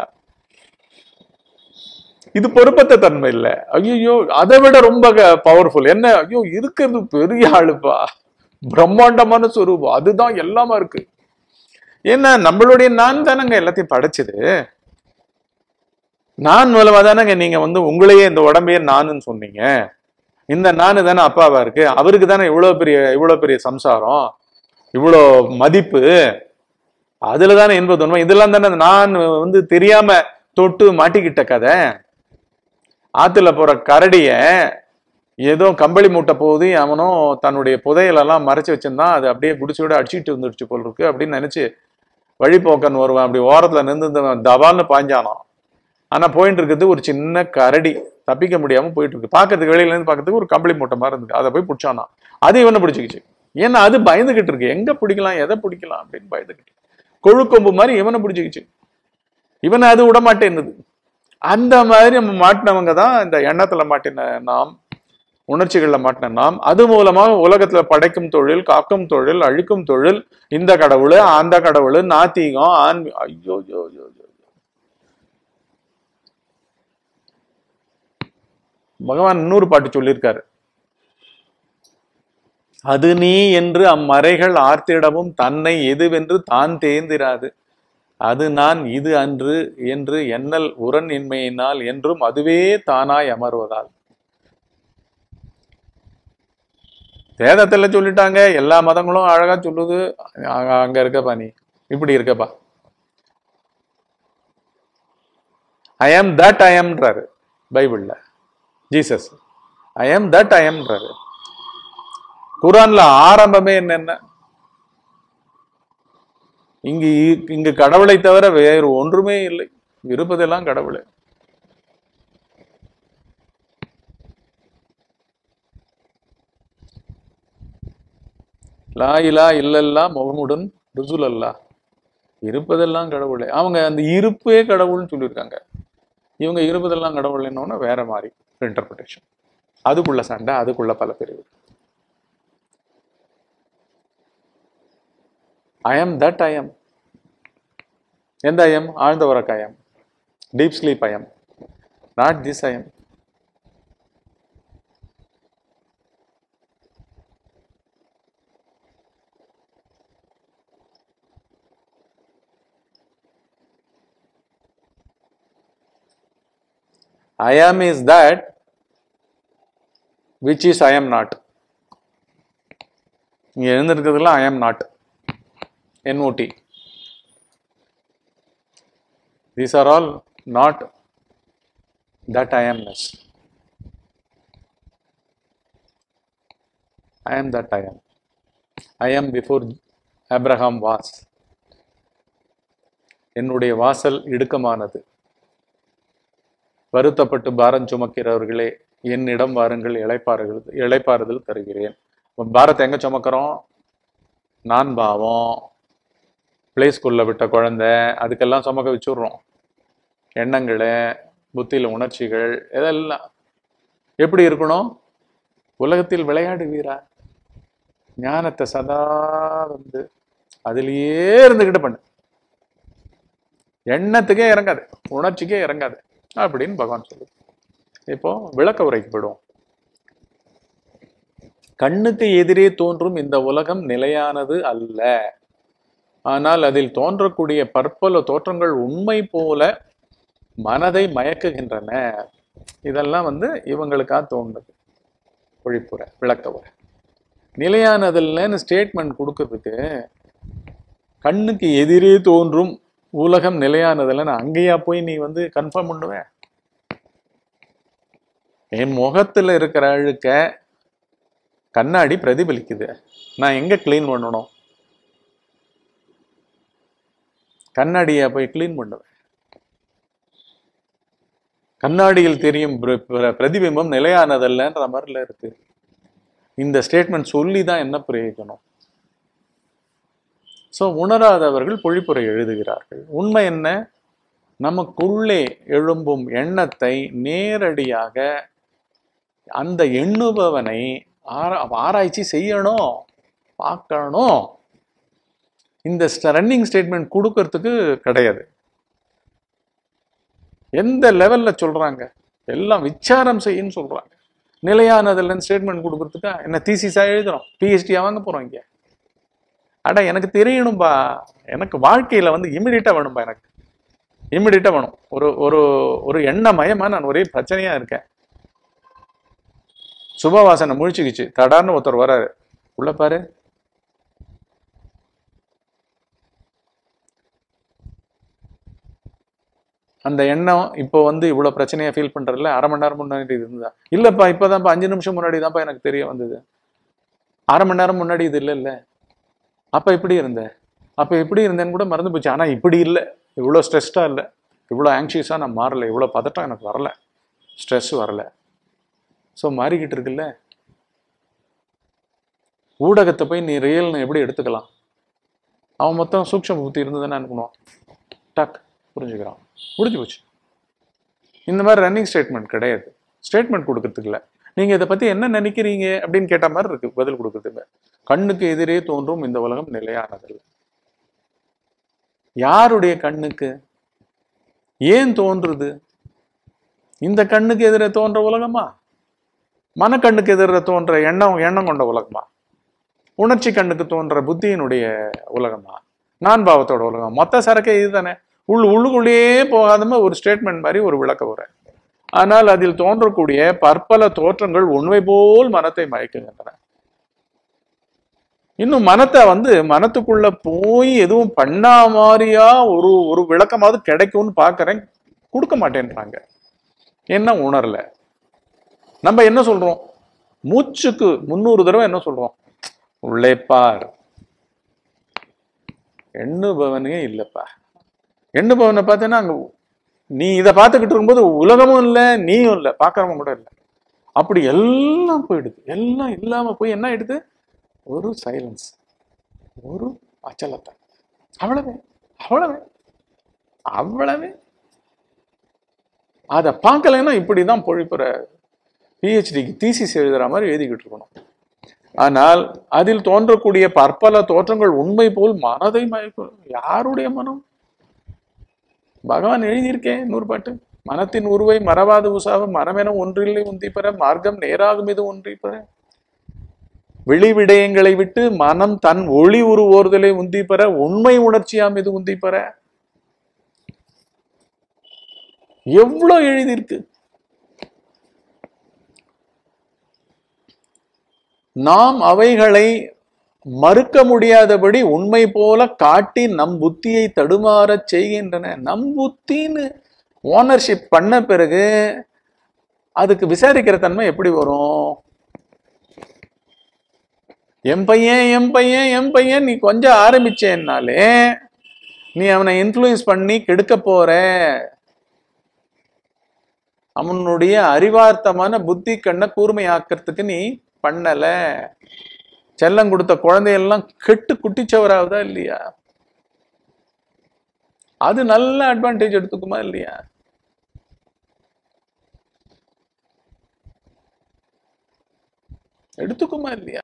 இது பொறுப்பத்த தன்மை இல்ல ஐயோ அதை விட ரொம்ப பவர்ஃபுல் என்ன ஐயோ இருக்கிறது பெரிய ஆளுப்பா பிரம்மாண்டமான சொரூபம் அதுதான் எல்லாமா இருக்கு ஏன்னா நம்மளுடைய நான் தானங்க எல்லாத்தையும் படைச்சது நான் மூலமா தானங்க நீங்க வந்து உங்களையே இந்த உடம்பையே நானுன்னு சொன்னீங்க இந்த நானு தானே அப்பாவா இருக்கு அவருக்கு தானே இவ்வளவு பெரிய இவ்வளவு பெரிய சம்சாரம் இவ்வளோ மதிப்பு அதுல தானே இன்ப துன்பம் இதெல்லாம் தானே நான் வந்து தெரியாம தொட்டு மாட்டிக்கிட்ட கதை ஆத்துல போற கரடிய ஏதோ கம்பளி மூட்டை போகுது அவனும் தன்னுடைய புதையலெல்லாம் மறைச்சு வச்சிருந்தான் அது அப்படியே குடிச்சோட அடிச்சிட்டு வந்துடுச்சு போல் இருக்கு அப்படின்னு நினைச்சு வழிபோக்கன் வருவான் அப்படி ஓரத்துல நின்று தபால்னு பாஞ்சானான் ஆனா போயிட்டு இருக்கிறது ஒரு சின்ன கரடி தப்பிக்க முடியாம போயிட்டு இருக்கு பாக்கிறதுக்கு வெளியில இருந்து பார்க்கறதுக்கு ஒரு கம்பளி மூட்டை மாதிரி இருந்தது அதை போய் பிடிச்சானா அது இவனை பிடிச்சிக்கிச்சு ஏன்னா அது பயந்துகிட்டு இருக்கு எங்க பிடிக்கலாம் எதை பிடிக்கலாம் அப்படின்னு பயந்துகிட்டு கொழுக்கொம்பு மாதிரி இவனை பிடிச்சிக்கிச்சு இவனை அது விட மாட்டேன்னுது அந்த மாதிரி நம்ம மாட்டினவங்க தான் இந்த எண்ணத்துல மாட்டின நாம் உணர்ச்சிகள்ல மாட்டின நாம் அது மூலமா உலகத்துல படைக்கும் தொழில் காக்கும் தொழில் அழிக்கும் தொழில் இந்த கடவுள் அந்த கடவுள் நாத்திகம் ஆன்மீ ஐயோ ஐயோ ஐயோ ஐயோ. பகவான் இன்னொரு பாட்டு சொல்லியிருக்காரு அது நீ என்று அம்மறைகள் ஆர்த்திடவும் தன்னை எதுவென்று தான் தேர்ந்திராது அது நான் இது அன்று என்று எண்ணல் உரன் இன்மையினால் என்றும் அதுவே தானாய் அமர்வதால் வேதத்துல சொல்லிட்டாங்க எல்லா மதங்களும் அழகா சொல்லுது அங்க- அங்க இருக்கப்பா நீ இப்படி இருக்கப்பா ஐ ஆம் தட் ஐ ஆம்ன்றாரு பைபிள்ல ஜீசஸ் ஐ ஆம் தட் ஐ ஆம்ன்றாரு குரான்ல ஆரம்பமே என்னென்ன இங்கு இ- இங்கு கடவுளை தவிர வேறு ஒன்றுமே இல்லை இருப்பதெல்லாம் கடவுளே லா இலா இல்லல்லா முகமுடன் ருசுல் அல்லா இருப்பதெல்லாம் கடவுளே அவங்க அந்த இருப்பே கடவுள்னு சொல்லியிருக்காங்க இவங்க இருப்பதெல்லாம் கடவுள் என்னன்னா வேற மாதிரி இன்டர்பிரிட்டேஷன் அதுக்குள்ள சண்டை அதுக்குள்ள பல பிரிவு I am that I am எந்த ஐயம் ஆழ்ந்த உறக்க I'm deep sleep I'm not this I'm I am is that which is I am not. இங்க எழுந்திருக்கிறதுல I am not N O T these are all not that I amness I am that I am I am before Abraham was என்னுடைய வாசல் இடுக்கமானது வருத்தப்பட்டு பாரம் சுமக்கிறவர்களே என்னிடம் வாருங்கள் இளைப்பாறுகள் இளைப்பாறுதல் தருகிறேன் இப்ப பாரத்தை எங்க சுமக்கிறோம் நான் பாவம் பிளே ஸ்கூல்ல விட்ட குழந்தை அதுக்கெல்லாம் சுமக்க வச்சுடுறோம் எண்ணங்களை புத்தியில உணர்ச்சிகள் இதெல்லாம் எப்படி இருக்கணும் உலகத்தில் விளையாடுவீரா ஞானத்தை சதா வந்து அதிலேயே இருந்துகிட்டு பண்ணு எண்ணத்துக்கே இறங்காது உணர்ச்சிக்கே இறங்காது அப்படின்னு பகவான் சொல்லுது இப்போ விளக்க உரைக்கு போயிடுவோம் கண்ணுக்கு எதிரே தோன்றும் இந்த உலகம் நிலையானது அல்ல ஆனால் அதில் தோன்றக்கூடிய பற்பல தோற்றங்கள் உண்மை போல மனதை மயக்குகின்றன இதெல்லாம் வந்து இவங்களுக்கா தோன்றுது பொழிப்புரை விளக்க உரை நிலையானதில்லன்னு ஸ்டேட்மெண்ட் கொடுக்கறதுக்கு கண்ணுக்கு எதிரே தோன்றும் உலகம் நிலையானதில்லைன்னு அங்கேயா போய் நீ வந்து கன்ஃபார்ம் பண்ணுவ என் முகத்துல இருக்கிற அழுக்க கண்ணாடி பிரதிபலிக்குது நான் எங்க க்ளீன் பண்ணணும் கண்ணாடியை போய் க்ளீன் பண்ணுவேன் கண்ணாடியில் தெரியும் பிர- பிர- பிரதிபிம்பம் நிலையானதல்லன்ற மாதிரில இருக்கு இந்த ஸ்டேட்மெண்ட் சொல்லி தான் என்ன பிரயோஜனம் ஸோ உணராதவர்கள் பொழிப்புரை எழுதுகிறார்கள் உண்மை என்ன நமக்குள்ளே எழும்பும் எண்ணத்தை நேரடியாக அந்த எண்ணுபவனை ஆரா ஆராய்ச்சி செய்யணும் பார்க்கணும் இந்த ரன்னிங் ஸ்டேட்மெண்ட் கொடுக்கறதுக்கு கிடையாது எந்த லெவல்ல சொல்றாங்க எல்லாம் விசாரம் செய்யுன்னு சொல்றாங்க நிலையானதில் ஸ்டேட்மெண்ட் கொடுக்கறதுக்கா என்ன தீசிஸா எழுதுறோம் பிஹெச்டியா வாங்க போறோம் இங்க அட எனக்கு தெரியணும்பா எனக்கு வாழ்க்கையில வந்து இமிடியட்டா வேணும்பா எனக்கு இமிடியட்டா வேணும் ஒரு ஒரு ஒரு எண்ணமயமா நான் ஒரே பிரச்சனையா இருக்கேன் சுபவாசனை முழிச்சுக்கிச்சு தடார்னு ஒருத்தர் வராரு உள்ள பாரு அந்த எண்ணம் இப்போ வந்து இவ்வளவு பிரச்சனையா ஃபீல் பண்றதுல அரை மணி நேரம் முன்னாடி இருந்தா இல்லப்பா இப்பதான்ப்பா அஞ்சு நிமிஷம் முன்னாடி தான்ப்பா எனக்கு தெரிய வந்தது அரை மணி நேரம் முன்னாடி இது இல்ல இல்ல அப்ப இப்படி இருந்த அப்ப எப்படி இருந்தேன்னு கூட மறந்து போச்சு ஆனா இப்படி இல்லை இவ்வளோ ஸ்ட்ரெஸ்டா இல்லை இவ்வளோ ஆங்ஷியஸா நான் மாறல இவ்வளோ பதட்டம் எனக்கு வரல ஸ்ட்ரெஸ் வரல ஸோ மாறிக்கிட்டு இருக்குல்ல ஊடகத்தை போய் நீ ரியல்னு எப்படி எடுத்துக்கலாம் அவன் மொத்தம் சூக்ஷம புத்தி இருந்ததுன்னு அனுப்பணும் டக் புரிஞ்சுக்கிறான் முடிஞ்சு போச்சு இந்த மாதிரி ரன்னிங் ஸ்டேட்மெண்ட் கிடையாது ஸ்டேட்மெண்ட் கொடுக்கறதுக்கு இல்லை நீங்க இதை பத்தி என்ன நினைக்கிறீங்க அப்படின்னு கேட்ட மாதிரி இருக்கு பதில் கொடுக்கறதுக்கு கண்ணுக்கு எதிரே தோன்றும் இந்த உலகம் நிலையானதல்ல யாருடைய கண்ணுக்கு ஏன் தோன்றுது இந்த கண்ணுக்கு எதிரே தோன்ற உலகமா மனக்கண்ணுக்கு எதிர தோன்ற எண்ணம் எண்ணம் கொண்ட உலகமா உணர்ச்சி கண்ணுக்கு தோன்ற புத்தியினுடைய உலகமா நான் பாவத்தோட உலகம் மொத்த சரக்கே இதுதானே உள் உள்ளுக்குள்ளேயே போகாதம ஒரு ஸ்டேட்மெண்ட் மாதிரி ஒரு விளக்க உரை ஆனால் அதில் தோன்றக்கூடிய பற்பல தோற்றங்கள் உண்மை போல் மனத்தை மயக்குகின்றன இன்னும் மனத்தை வந்து மனத்துக்குள்ள போய் எதுவும் பண்ணா மாதிரியா ஒரு ஒரு விளக்கமாவது கிடைக்கும்னு பார்க்கறேன் கொடுக்க மாட்டேன்றாங்க என்ன உணரல நம்ம என்ன சொல்றோம் மூச்சுக்கு முன்னூறு தடவை என்ன சொல்றோம் உள்ளே பார் எண்ணுபவனே இல்லப்பா எண்ணுபவனை பார்த்தேன்னா அங்க நீ இதை பார்த்துக்கிட்டு இருக்கும்போது உலகமும் இல்லை நீயும் இல்லை பார்க்கறவங்க கூட இல்லை அப்படி எல்லாம் போயிடுது எல்லாம் இல்லாம போய் என்ன ஆயிடுது ஒரு சைலன்ஸ் ஒரு அச்சலத்தை அவ்வளவே அவ்வளவே அவ்வளவே அதை பார்க்கலைன்னா இப்படிதான் பொழிப்புற பிஹெச்டிக்கு தீசிஸ் எழுதுற மாதிரி எழுதிக்கிட்டு இருக்கணும் ஆனால் அதில் தோன்றக்கூடிய பற்பல தோற்றங்கள் உண்மை போல் மனதை மயக்கும் யாருடைய மனம் பகவான் எழுதியிருக்கேன் நூறு பாட்டு மனத்தின் உருவை மறவாது உசாவ மனமென ஒன்றில்லை உந்தி பெற மார்க்கம் நேராகும் இது ஒன்றி பெற வெளி விடயங்களை விட்டு மனம் தன் ஒளி உருவோர்தலை உந்தி பெற உண்மை உணர்ச்சியாம் இது உந்தி பெற எவ்வளவு எழுதியிருக்கு நாம் அவைகளை மறுக்க முடியாதபடி உண்மை போல காட்டி நம் புத்தியை தடுமாறச் செய்கின்றன நம் புத்தின்னு ஓனர்ஷிப் பண்ண பிறகு அதுக்கு விசாரிக்கிற தன்மை எப்படி வரும் என் பையன் என் பையன் என் பையன் நீ கொஞ்சம் ஆரம்பிச்சேன்னாலே நீ அவனை இன்ஃப்ளூயன்ஸ் பண்ணி கெடுக்க போற அவனுடைய அறிவார்த்தமான புத்தி கண்ணை கூர்மையாக்கிறதுக்கு நீ பண்ணல செல்லம் கொடுத்த குழந்தையெல்லாம் கெட்டு குட்டிச்சவராகுதா இல்லையா அது நல்ல அட்வான்டேஜ் எடுத்துக்குமா இல்லையா எடுத்துக்குமா இல்லையா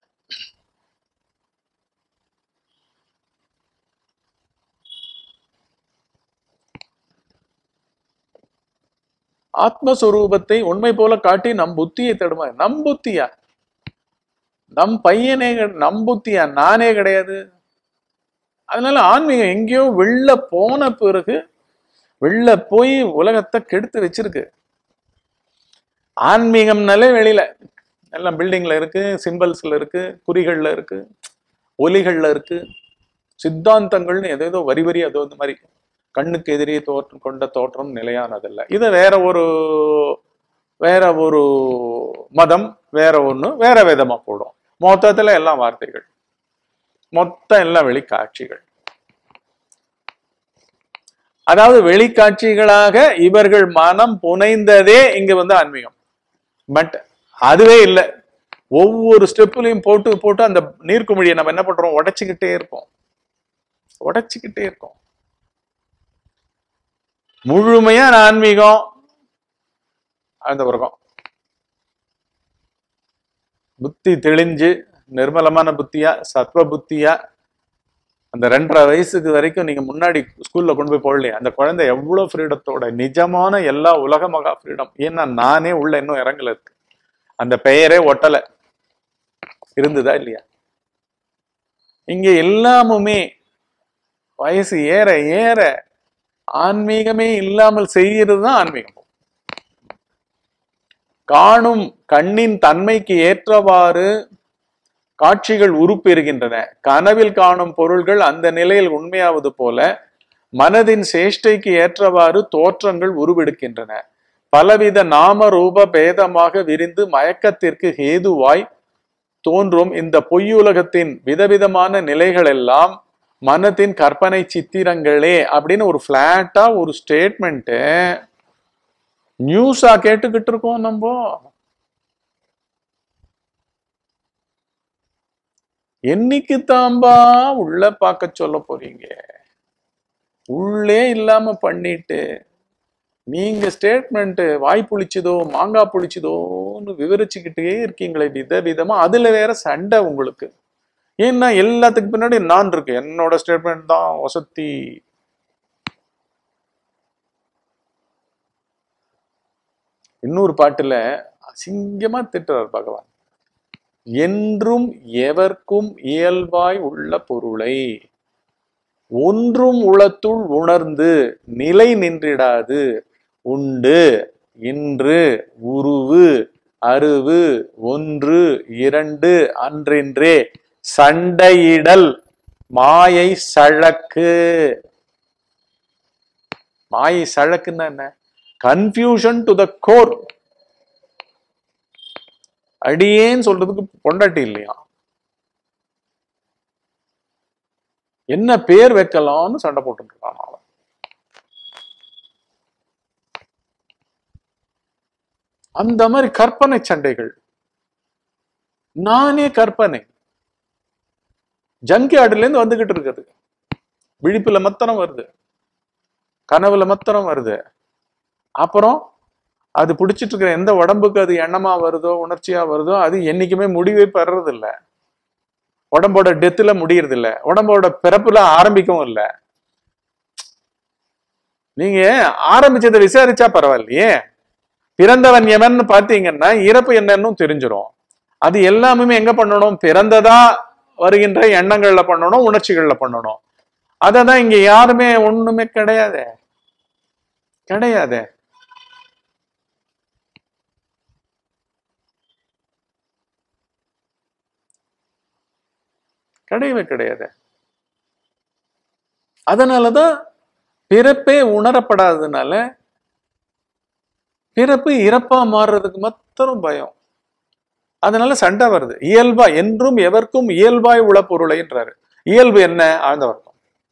ஆத்மஸ்வரூபத்தை உண்மை போல காட்டி நம் புத்தியை தடுமா நம் புத்தியா நம் பையனே கிடை- நம் புத்தியா நானே கிடையாது அதனால ஆன்மீகம் எங்கேயோ வெளில போன பிறகு வெளில போய் உலகத்தை கெடுத்து வச்சிருக்கு ஆன்மீகம்னாலே வெளியில எல்லாம் பில்டிங்ல இருக்கு சிம்பிள்ஸ்ல இருக்கு குறிகள்ல இருக்கு ஒலிகள்ல இருக்கு சித்தாந்தங்கள்னு எதேதோ வரி வரி அது அந்த மாதிரி கண்ணுக்கு எதிரே தோற்றம் கொண்ட தோற்றம் நிலையானதல்ல இது வேற ஒரு வேற ஒரு மதம் வேற ஒண்ணு வேற விதமா போடும் மொத்தத்துல எல்லாம் வார்த்தைகள் மொத்தம் எல்லாம் வெளிக்காட்சிகள் அதாவது வெளிக்காட்சிகளாக இவர்கள் மனம் புனைந்ததே இங்க வந்து ஆன்மீகம் பட் அதுவே இல்லை ஒவ்வொரு ஸ்டெப்லையும் போட்டு போட்டு அந்த நீர்க்குமிழியை நம்ம என்ன பண்றோம் உடைச்சுக்கிட்டே இருப்போம் உடைச்சுக்கிட்டே இருக்கும் முழுமையான ஆன்மீகம் அந்த உலகம் புத்தி தெளிஞ்சு நிர்மலமான புத்தியா சத்வ புத்தியா அந்த ரெண்டரை வயசுக்கு வரைக்கும் நீங்க முன்னாடி ஸ்கூல்ல கொண்டு போய் போடலையே அந்த குழந்தை எவ்வளவு ஃப்ரீடத்தோட நிஜமான எல்லா உலக மகா ஃப்ரீடம் ஏன்னா நானே உள்ள இன்னும் இறங்கல இருக்கு அந்த பெயரே ஒட்டல இருந்ததா இல்லையா இங்க எல்லாமுமே வயசு ஏற ஏற ஆன்மீகமே இல்லாமல் செய்கிறது தான் ஆன்மீகம் காணும் கண்ணின் தன்மைக்கு ஏற்றவாறு காட்சிகள் உருப்பெறுகின்றன கனவில் காணும் பொருள்கள் அந்த நிலையில் உண்மையாவது போல மனதின் சேஷ்டைக்கு ஏற்றவாறு தோற்றங்கள் உருவெடுக்கின்றன பலவித நாம ரூப பேதமாக விரிந்து மயக்கத்திற்கு ஹேதுவாய் தோன்றும் இந்த பொய்யுலகத்தின் விதவிதமான நிலைகள் எல்லாம் மனத்தின் கற்பனை சித்திரங்களே அப்படின்னு ஒரு பிளாட்டா ஒரு ஸ்டேட்மெண்ட் நியூஸா கேட்டுக்கிட்டு இருக்கோம் நம்ம என்னைக்கு தாம்பா உள்ள பார்க்க சொல்ல போறீங்க உள்ளே இல்லாம பண்ணிட்டு நீங்க ஸ்டேட்மெண்ட் வாய் புளிச்சதோ மாங்காய் புளிச்சதோன்னு விவரிச்சுக்கிட்டே இருக்கீங்களே வித விதமா அதுல வேற சண்டை உங்களுக்கு ஏன்னா எல்லாத்துக்கு பின்னாடி நான் இருக்கு என்னோட ஸ்டேட்மெண்ட் தான் வசதி இன்னொரு பாட்டுல அசிங்கமா திட்டுறார் பகவான் என்றும் எவர்க்கும் இயல்பாய் உள்ள பொருளை ஒன்றும் உளத்துள் உணர்ந்து நிலை நின்றிடாது உண்டு இன்று உருவு அருவு ஒன்று இரண்டு அன்றென்றே சண்டையிடல் மாயை சழக்கு மாயை சழக்குன்னா என்ன கன்ஃபியூஷன் டு த கோர் அடியேன்னு சொல்றதுக்கு பொண்டாட்டி இல்லையா என்ன பேர் வைக்கலாம்னு சண்டை போட்டுட்டு இருக்கான் அவன் அந்த மாதிரி கற்பனை சண்டைகள் நானே கற்பனை ஜங்கி இருந்து வந்துகிட்டு இருக்குது விழிப்புல மத்தனம் வருது கனவுல மத்தனம் வருது அப்புறம் அது பிடிச்சிட்டு இருக்கிற எந்த உடம்புக்கு அது எண்ணமா வருதோ உணர்ச்சியா வருதோ அது என்னைக்குமே முடிவே பெறது இல்ல உடம்போட டெத்துல முடியறது இல்ல உடம்போட பிறப்புல ஆரம்பிக்கவும் இல்ல நீங்க ஆரம்பிச்சதை விசாரிச்சா பரவாயில்லையே பிறந்தவன் எவன்னு பாத்தீங்கன்னா இறப்பு என்னன்னு தெரிஞ்சிரும் அது எல்லாமே எங்க பண்ணணும் பிறந்ததா வருகின்ற எண்ணங்கள்ல பண்ணணும் உணர்ச்சிகள்ல பண்ணணும் அததான் இங்க யாருமே ஒண்ணுமே கிடையாது கிடையாது கிடையவே கிடையாது அதனாலதான் பிறப்பே உணரப்படாததுனால பிறப்பு இறப்பா மாறுறதுக்கு மாத்திரம் பயம் அதனால சண்டை வருது இயல்பா என்றும் எவர்க்கும் இயல்பாய் உள்ள பொருளைன்றாரு இயல்பு என்ன ஆழ்ந்த வர்க்கம்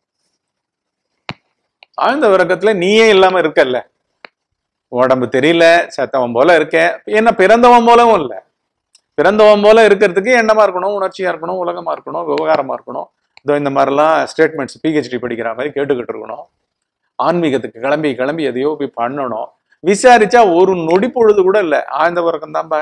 ஆழ்ந்த வர்க்கத்துல நீயே இல்லாம இருக்கல்ல உடம்பு தெரியல சத்தவன் போல இருக்க என்ன பிறந்தவன் போலவும் இல்ல பிறந்தவன் போல இருக்கிறதுக்கு எண்ணமா இருக்கணும் உணர்ச்சியா இருக்கணும் உலகமா இருக்கணும் விவகாரமா இருக்கணும் இதோ இந்த மாதிரிலாம் ஸ்டேட்மெண்ட்ஸ் பிஹெச்டி படிக்கிற மாதிரி கேட்டுக்கிட்டு இருக்கணும் ஆன்மீகத்துக்கு கிளம்பி கிளம்பி எதையோ போய் பண்ணணும் விசாரிச்சா ஒரு நொடி பொழுது கூட இல்ல ஆழ்ந்த வர்க்கம் தான்பா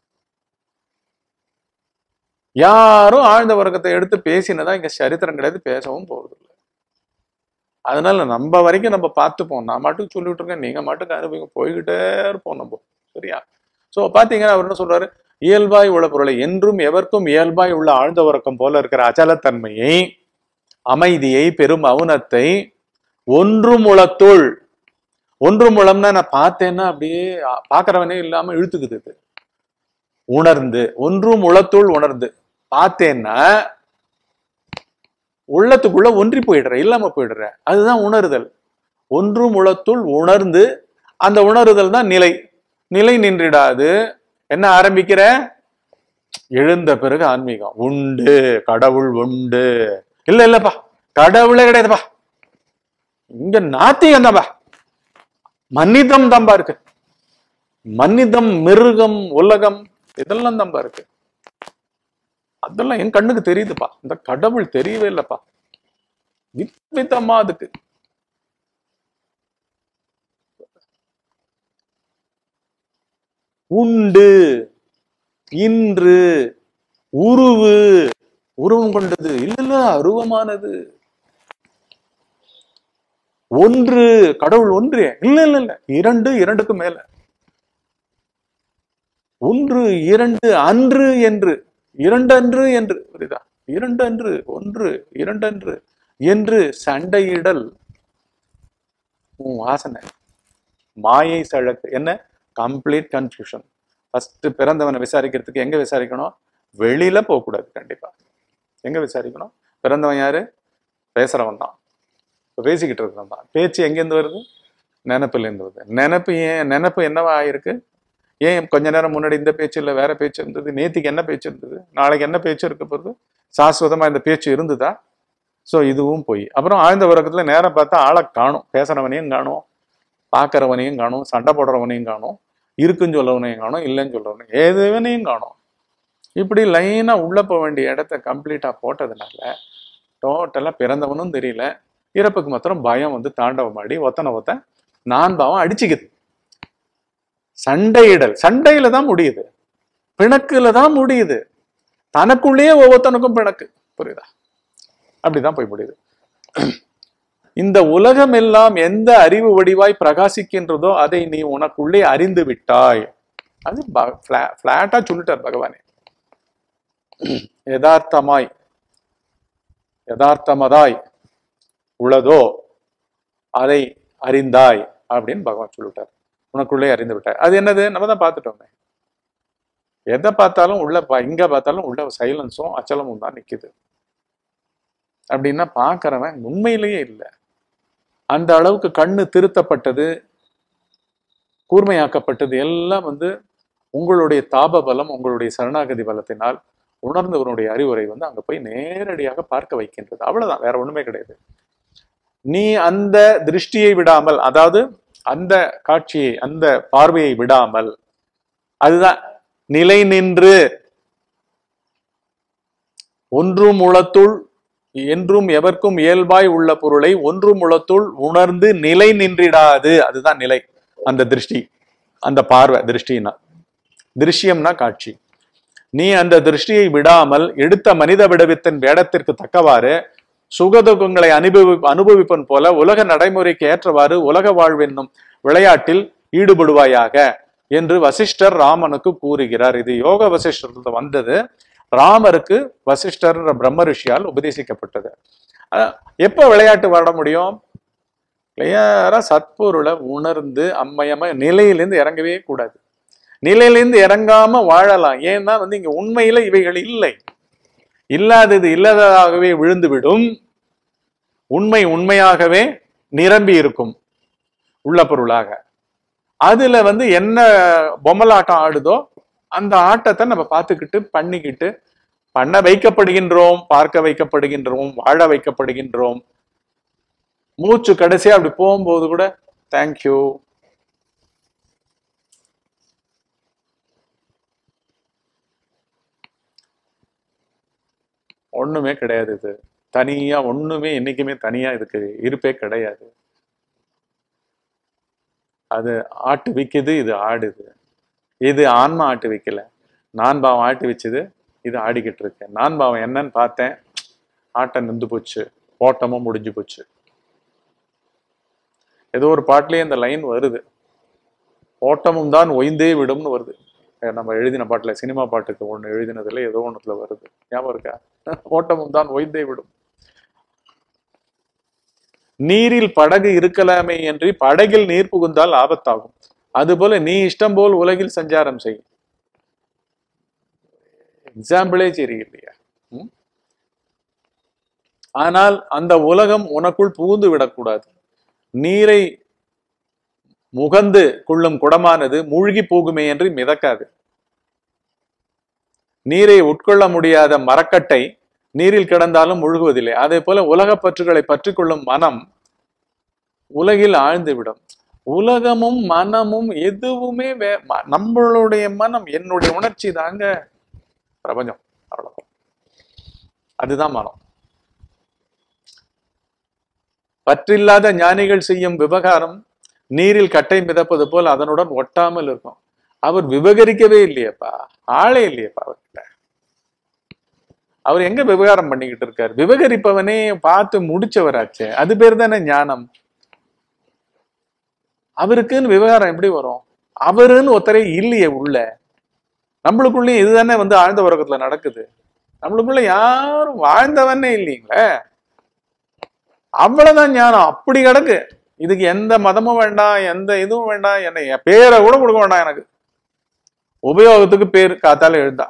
யாரும் ஆழ்ந்த வர்க்கத்தை எடுத்து பேசினதா இங்க சரித்திரம் கிடையாது பேசவும் போறது இல்லை அதனால நம்ம வரைக்கும் நம்ம பார்த்துப்போம் நான் மாட்டுக்கு சொல்லிட்டு இருக்கேன் நீங்க மாட்டுக்கு அனுபவிங்க போய்கிட்டே இருப்போம் நம்ம சரியா சோ பாத்தீங்கன்னா அவர் என்ன சொல்றாரு இயல்பாய் உள்ள பொருளை என்றும் எவர்க்கும் இயல்பாய் உள்ள ஆழ்ந்த உறக்கம் போல இருக்கிற அச்சலத்தன்மையை அமைதியை பெரும் மௌனத்தை ஒன்றும் உளத்துள் ஒன்றும் உளம்னா நான் பார்த்தேன்னா அப்படியே அ- பார்க்கறவனே இல்லாம இழுத்துக்குது இது உணர்ந்து ஒன்றும் உளத்துள் உணர்ந்து பார்த்தேன்னா உள்ளத்துக்குள்ள ஒன்றி போயிடுற இல்லாம போயிடுற அதுதான் உணருதல் ஒன்றும் உளத்துள் உணர்ந்து அந்த உணருதல் தான் நிலை நிலை நின்றிடாது என்ன ஆரம்பிக்கிற எழுந்த பிறகு ஆன்மீகம் உண்டு கடவுள் உண்டு இல்ல இல்லப்பா கடவுளே கிடையாதுப்பா இங்க நாத்திகம் தான்பா மன்னிதம் தான்பா இருக்கு மன்னிதம் மிருகம் உலகம் இதெல்லாம் தான்பா இருக்கு அதெல்லாம் என் கண்ணுக்கு தெரியுதுப்பா இந்த கடவுள் தெரியவே இல்லப்பா விதமா அதுக்கு உண்டு இன்று உருவு உருவம் கொண்டது இல்ல இல்ல அருவமானது ஒன்று கடவுள் ஒன்று இல்ல இல்ல இல்ல இரண்டு இரண்டுக்கு மேல ஒன்று இரண்டு அன்று என்று இரண்டன்று என்று புரியுதா இரண்டன்று ஒன்று இரண்டன்று என்று சண்டையிடல் உன் வாசனை மாயை சழக்கு என்ன கம்ப்ளீட் கன்ஃபியூஷன் ஃபர்ஸ்ட் பிறந்தவனை விசாரிக்கிறதுக்கு எங்க விசாரிக்கணும் வெளியில போகக்கூடாது கண்டிப்பா எங்க விசாரிக்கணும் பிறந்தவன் யாரு பேசுறவன் தான் இப்ப பேசிக்கிட்டு இருக்கிறவன் தான் பேச்சு எங்கேருந்து வருது நினப்புல இருந்து வருது நினப்பு ஏன் நினப்பு என்னவா ஆயிருக்கு ஏன் கொஞ்ச நேரம் முன்னாடி இந்த பேச்சு இல்லை வேற பேச்சு இருந்தது நேத்திக்கு என்ன பேச்சு இருந்தது நாளைக்கு என்ன பேச்சு இருக்க போகுது சாஸ்வதமா இந்த பேச்சு இருந்ததா ஸோ இதுவும் போய் அப்புறம் ஆழ்ந்த உறக்கத்துல நேரம் பார்த்தா ஆளை காணும் பேசுறவனையும் காணும் பார்க்கறவனையும் காணும் சண்டை போடுறவனையும் காணும் இருக்குன்னு சொல்லவனையும் காணும் இல்லைன்னு சொல்றவனையும் எதுவனையும் காணும் இப்படி லைனா உள்ள போக வேண்டிய இடத்த கம்ப்ளீட்டா போட்டதுனால டோட்டலா பிறந்தவனும் தெரியல இறப்புக்கு மாத்திரம் பயம் வந்து தாண்டவமாடி ஒத்தனை ஒத்த நான் பாவம் அடிச்சுக்குது சண்டையிடல் சண்டையில தான் முடியுது பிணக்குல தான் முடியுது தனக்குள்ளேயே ஒவ்வொருத்தனுக்கும் பிணக்கு புரியுதா அப்படிதான் போய் முடியுது இந்த உலகம் எல்லாம் எந்த அறிவு வடிவாய் பிரகாசிக்கின்றதோ அதை நீ உனக்குள்ளே அறிந்து விட்டாய் அது பிளாட்டா சொல்லிட்டார் பகவானே யதார்த்தமாய் யதார்த்தமதாய் உள்ளதோ அதை அறிந்தாய் அப்படின்னு பகவான் சொல்லிட்டார் உனக்குள்ளே அறிந்து விட்டாய் அது என்னது நம்ம தான் பார்த்துட்டோமே எதை பார்த்தாலும் உள்ள பா- இங்க பார்த்தாலும் உள்ள சைலன்ஸும் அச்சலமும் தான் நிக்குது அப்படின்னா பார்க்கறவன் உண்மையிலேயே இல்லை அந்த அளவுக்கு கண்ணு திருத்தப்பட்டது கூர்மையாக்கப்பட்டது எல்லாம் வந்து உங்களுடைய தாப பலம் உங்களுடைய சரணாகதி பலத்தினால் உணர்ந்தவனுடைய அறிவுரை வந்து அங்க போய் நேரடியாக பார்க்க வைக்கின்றது அவ்வளவுதான் வேற ஒண்ணுமே கிடையாது நீ அந்த திருஷ்டியை விடாமல் அதாவது அந்த காட்சியை அந்த பார்வையை விடாமல் அதுதான் நிலை நின்று ஒன்றும் உளத்துள் என்றும் எவர்க்கும் இயல்பாய் உள்ள பொருளை ஒன்றும் உளத்துள் உணர்ந்து நிலை நின்றிடாது அதுதான் நிலை அந்த திருஷ்டி அந்த பார்வை திருஷ்டினா திருஷ்யம்னா காட்சி நீ அந்த திருஷ்டியை விடாமல் எடுத்த மனித விடவித்தின் வேடத்திற்கு தக்கவாறு சுகதுக்கங்களை அனுபவி அனுபவிப்பன் போல உலக நடைமுறைக்கு ஏற்றவாறு உலக வாழ்வென்னும் விளையாட்டில் ஈடுபடுவாயாக என்று வசிஷ்டர் ராமனுக்கு கூறுகிறார் இது யோக வசிஷ்டர் வந்தது ராமருக்கு வசிஷ்டர் பிரம்ம ரிஷியால் உபதேசிக்கப்பட்டது அஹ் எப்ப விளையாட்டு விளையாட முடியும் கிளியரா சத்பொருளை உணர்ந்து அம்மையமா நிலையிலிருந்து இறங்கவே கூடாது நிலையிலிருந்து இறங்காம வாழலாம் ஏன்னா வந்து இங்க உண்மையில இவைகள் இல்லை இல்லாதது இல்லாததாகவே விழுந்துவிடும் உண்மை உண்மையாகவே நிரம்பி இருக்கும் உள்ள பொருளாக அதுல வந்து என்ன பொம்மலாட்டம் ஆடுதோ அந்த ஆட்டத்தை நம்ம பார்த்துக்கிட்டு பண்ணிக்கிட்டு பண்ண வைக்கப்படுகின்றோம் பார்க்க வைக்கப்படுகின்றோம் வாழ வைக்கப்படுகின்றோம் மூச்சு கடைசியா அப்படி போகும்போது கூட தேங்க்யூ ஒண்ணுமே கிடையாது இது தனியா ஒண்ணுமே என்னைக்குமே தனியா இதுக்கு இருப்பே கிடையாது அது ஆட்டு விக்குது இது ஆடுது இது ஆன்மா ஆட்டு வைக்கல நான் பாவம் ஆட்டு வச்சது இது ஆடிக்கிட்டு இருக்கேன் நான் பாவம் என்னன்னு பார்த்தேன் ஆட்டம் நின்று போச்சு ஓட்டமும் முடிஞ்சு போச்சு ஏதோ ஒரு பாட்டுலயே இந்த லைன் வருது ஓட்டமும் தான் ஒய்ந்தே விடும்னு வருது அஹ் நம்ம எழுதின பாட்டுல சினிமா பாட்டுக்கு ஒண்ணு எழுதினதுல ஏதோ ஒண்ணுத்துல வருது ஞாபகம் இருக்கா ஓட்டமும் தான் ஒய்ந்தே விடும் நீரில் படகு இருக்கலாமே என்று படகில் நீர் புகுந்தால் ஆபத்தாகும் அதுபோல நீ இஷ்டம் போல் உலகில் சஞ்சாரம் செய் எக்ஸாம்பிளே சரியில்லையா ம்? ஆனால் அந்த உலகம் உனக்குள் புகுந்து விடக்கூடாது நீரை முகந்து கொள்ளும் குடமானது மூழ்கி போகுமே என்று மிதக்காது நீரை உட்கொள்ள முடியாத மரக்கட்டை நீரில் கிடந்தாலும் முழுகுவதில்லை அதே போல உலகப் பற்றுகளை பற்றி கொள்ளும் மனம் உலகில் ஆழ்ந்து விடும் உலகமும் மனமும் எதுவுமே வே ம- நம்மளுடைய மனம் என்னுடைய உணர்ச்சி தாங்க பிரபஞ்சம் அவ்வளவுதான் அதுதான் மனம் பற்றில்லாத ஞானிகள் செய்யும் விவகாரம் நீரில் கட்டை மிதப்பது போல் அதனுடன் ஒட்டாமல் இருக்கும் அவர் விவகரிக்கவே இல்லையேப்பா ஆளே இல்லையேப்பா அவர்கிட்ட அவர் எங்க விவகாரம் பண்ணிக்கிட்டு இருக்காரு விவகரிப்பவனே பார்த்து முடிச்சவராச்சே அது பேர் தானே ஞானம் அவருக்குன்னு விவகாரம் எப்படி வரும் அவருன்னு ஒருத்தரே இல்லையே உள்ள நம்மளுக்குள்ளேயும் இதுதானே வந்து ஆழ்ந்த உறக்கத்துல நடக்குது நம்மளுக்குள்ள யாரும் வாழ்ந்தவனே இல்லைங்களே அவ்வளவுதான் ஞானம் அப்படி கிடக்கு இதுக்கு எந்த மதமும் வேண்டாம் எந்த இதுவும் வேண்டாம் என்ன என் பேரை கூட கொடுக்க வேண்டாம் எனக்கு உபயோகத்துக்கு பேர் காத்தால எழுந்தா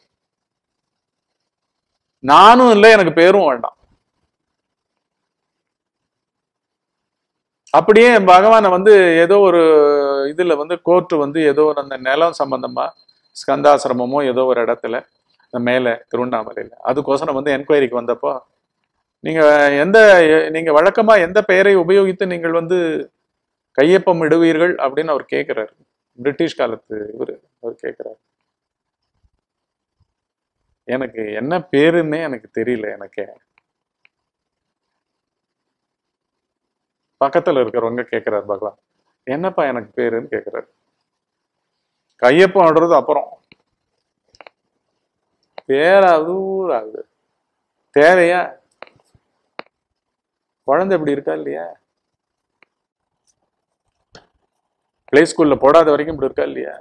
நானும் இல்லை எனக்கு பேரும் வேண்டாம் அப்படியே பகவானை வந்து ஏதோ ஒரு இதுல வந்து கோர்ட்டு வந்து ஏதோ ஒரு அந்த நிலம் சம்பந்தமா ஸ்கந்தாசிரமமோ ஏதோ ஒரு இடத்துல இந்த மேல திருவண்ணாமலையில அதுக்கோசரம் வந்து என்கொயரிக்கு வந்தப்போ நீங்க எந்த நீங்க வழக்கமா எந்த பெயரை உபயோகித்து நீங்கள் வந்து கையொப்பம் இடுவீர்கள் அப்படின்னு அவர் கேட்கிறாரு பிரிட்டிஷ் காலத்து இவரு அவர் கேட்கிறாரு எனக்கு என்ன பேருன்னே எனக்கு தெரியல எனக்கு பக்கத்துல இருக்கிறவங்க கேட்கிறாரு பகவான் என்னப்பா எனக்கு பேருன்னு கேட்கிறாரு கையொப்பம் ஆடுறது அப்புறம் பேராவது ஊராகுது தேவையா குழந்தை இப்படி இருக்கா இல்லையா பிளே ஸ்கூல்ல போடாத வரைக்கும் இப்படி இருக்கா இல்லையா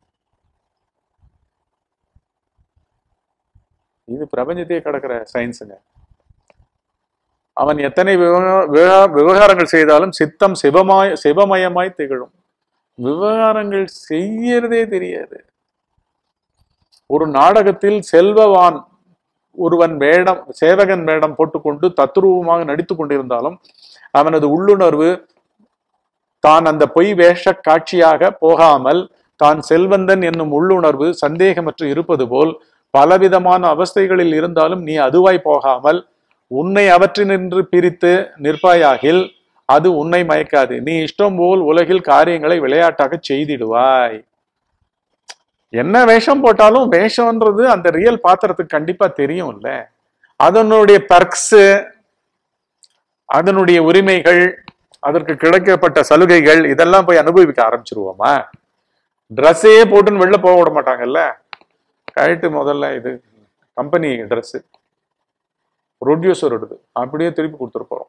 இது பிரபஞ்சத்தையே கடக்கிற சயின்ஸுங்க அவன் எத்தனை விவகா- விவகா- விவகாரங்கள் செய்தாலும் சித்தம் சிவமாய் சிவமயமாய் திகழும் விவகாரங்கள் செய்யறதே தெரியாது ஒரு நாடகத்தில் செல்வவான் ஒருவன் வேடம் சேவகன் வேடம் போட்டுக்கொண்டு தத்ரூபமாக நடித்துக் கொண்டிருந்தாலும் அவனது உள்ளுணர்வு தான் அந்த பொய் வேஷ காட்சியாக போகாமல் தான் செல்வந்தன் என்னும் உள்ளுணர்வு சந்தேகமற்று இருப்பது போல் பலவிதமான அவஸ்தைகளில் இருந்தாலும் நீ அதுவாய் போகாமல் உன்னை அவற்றினின்று பிரித்து நிற்பாயாகில் அது உன்னை மயக்காது நீ இஷ்டம் போல் உலகில் காரியங்களை விளையாட்டாக செய்திடுவாய் என்ன வேஷம் போட்டாலும் வேஷம்ன்றது அந்த ரியல் பாத்திரத்துக்கு கண்டிப்பா தெரியும்ல அதனுடைய பர்க்ஸ் அதனுடைய உரிமைகள் அதற்கு கிடைக்கப்பட்ட சலுகைகள் இதெல்லாம் போய் அனுபவிக்க ஆரம்பிச்சிருவோமா ட்ரெஸ்ஸே போட்டுன்னு வெளில போக விட மாட்டாங்கல்ல கழட்டு முதல்ல இது கம்பெனி ட்ரெஸ் ப்ரொடியூசர் எடுது அப்படியே திருப்பி கொடுத்துட்டு போறோம்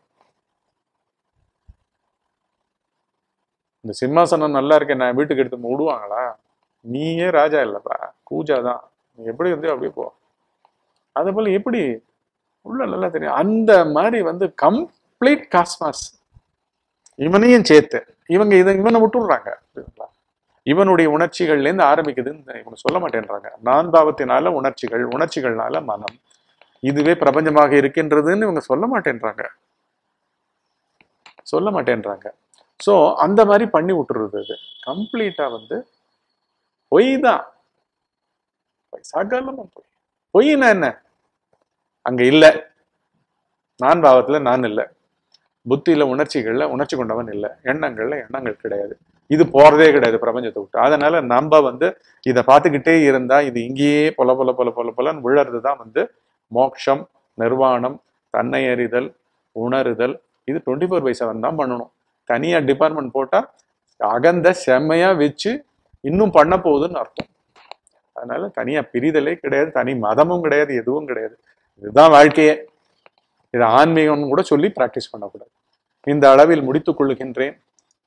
இந்த சிம்மாசனம் நல்லா இருக்கே நான் வீட்டுக்கு எடுத்து விடுவாங்களா நீயே ராஜா இல்லப்பா பூஜா தான் நீ எப்படி வந்து அப்படியே போ அதே போல எப்படி உள்ள நல்லா தெரியும் அந்த மாதிரி வந்து கம்ப்ளீட் காஸ்மாஸ் இவனையும் சேர்த்து இவங்க இதை இவனை விட்டுடுறாங்க புரியுதுங்களா? இவனுடைய உணர்ச்சிகள்ல இருந்து ஆரம்பிக்குதுன்னு இவங்க சொல்ல மாட்டேன்றாங்க நான் பாவத்தினால உணர்ச்சிகள் உணர்ச்சிகள்னால மனம் இதுவே பிரபஞ்சமாக இருக்கின்றதுன்னு இவங்க சொல்ல மாட்டேன்றாங்க சொல்ல மாட்டேன்றாங்க ஸோ அந்த மாதிரி பண்ணி விட்டுறது அது கம்ப்ளீட்டா வந்து பொய் தான் பொய் சகலமும் பொய் பொய்னா என்ன அங்க இல்ல நான் பாவத்துல நான் இல்லை புத்தியில உணர்ச்சிகள்ல உணர்ச்சி கொண்டவன் இல்லை எண்ணங்கள்ல எண்ணங்கள் கிடையாது இது போறதே கிடையாது பிரபஞ்சத்தை விட்டு அதனால நம்ம வந்து இதை பார்த்துக்கிட்டே இருந்தா இது இங்கேயே பொல பொல பொல பொல பொலன்னு விழறது தான் வந்து மோட்சம் நிர்வாணம் தன்னை அறிதல் உணருதல் இது டுவெண்ட்டி ஃபோர் பை செவன் தான் பண்ணணும் தனியா டிபார்ட்மெண்ட் போட்டா அகந்த செம்மையா வச்சு இன்னும் பண்ண போகுதுன்னு அர்த்தம் அதனால தனியா பிரிதலே கிடையாது தனி மதமும் கிடையாது எதுவும் கிடையாது இதுதான் வாழ்க்கையே இது ஆன்மீகம்னு கூட சொல்லி பிராக்டிஸ் பண்ணக்கூடாது இந்த அளவில் முடித்துக் கொள்ளுகின்றேன்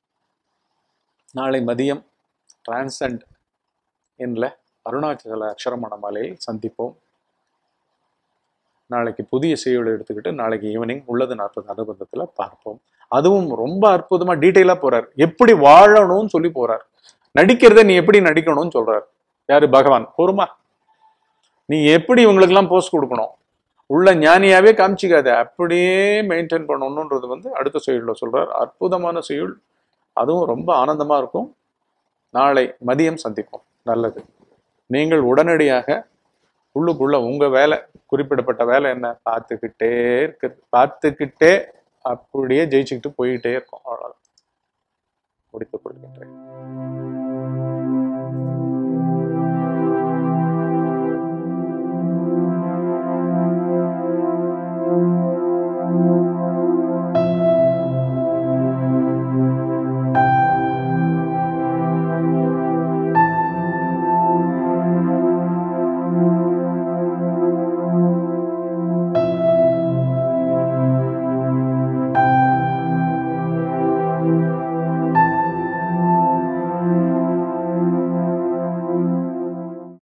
நாளை மதியம் டிரான்சண்ட் என்ல அருணாச்சல அக்ஷரமண மலையில் சந்திப்போம் நாளைக்கு புதிய செய்யுளை எடுத்துக்கிட்டு நாளைக்கு ஈவினிங் உள்ளது நாற்பது அனுபந்தத்துல பார்ப்போம் அதுவும் ரொம்ப அற்புதமா டீட்டெயிலா போறார் எப்படி வாழணும்னு சொல்லி போறார் நடிக்கிறத நீ எப்படி நடிக்கணும்னு சொல்றார் யாரு பகவான் பொறுமா நீ எப்படி இவங்களுக்கெல்லாம் போஸ்ட் கொடுக்கணும் உள்ள ஞானியாவே காமிச்சிக்காத அப்படியே மெயின்டைன் பண்ணணுன்றது வந்து அடுத்த செய்யுள்ல சொல்றார் அற்புதமான செய்யுள் அதுவும் ரொம்ப ஆனந்தமா இருக்கும் நாளை மதியம் சந்திப்போம் நல்லது நீங்கள் உடனடியாக உள்ளுக்குள்ள உங்க வேலை குறிப்பிடப்பட்ட வேலை என்ன பார்த்துக்கிட்டே இருக்கு பார்த்துக்கிட்டே அப்படியே ஜெயிச்சுக்கிட்டு போயிட்டே இருக்கும் அவ்வளவுதான் முடித்துக் கொள்கின்றேன்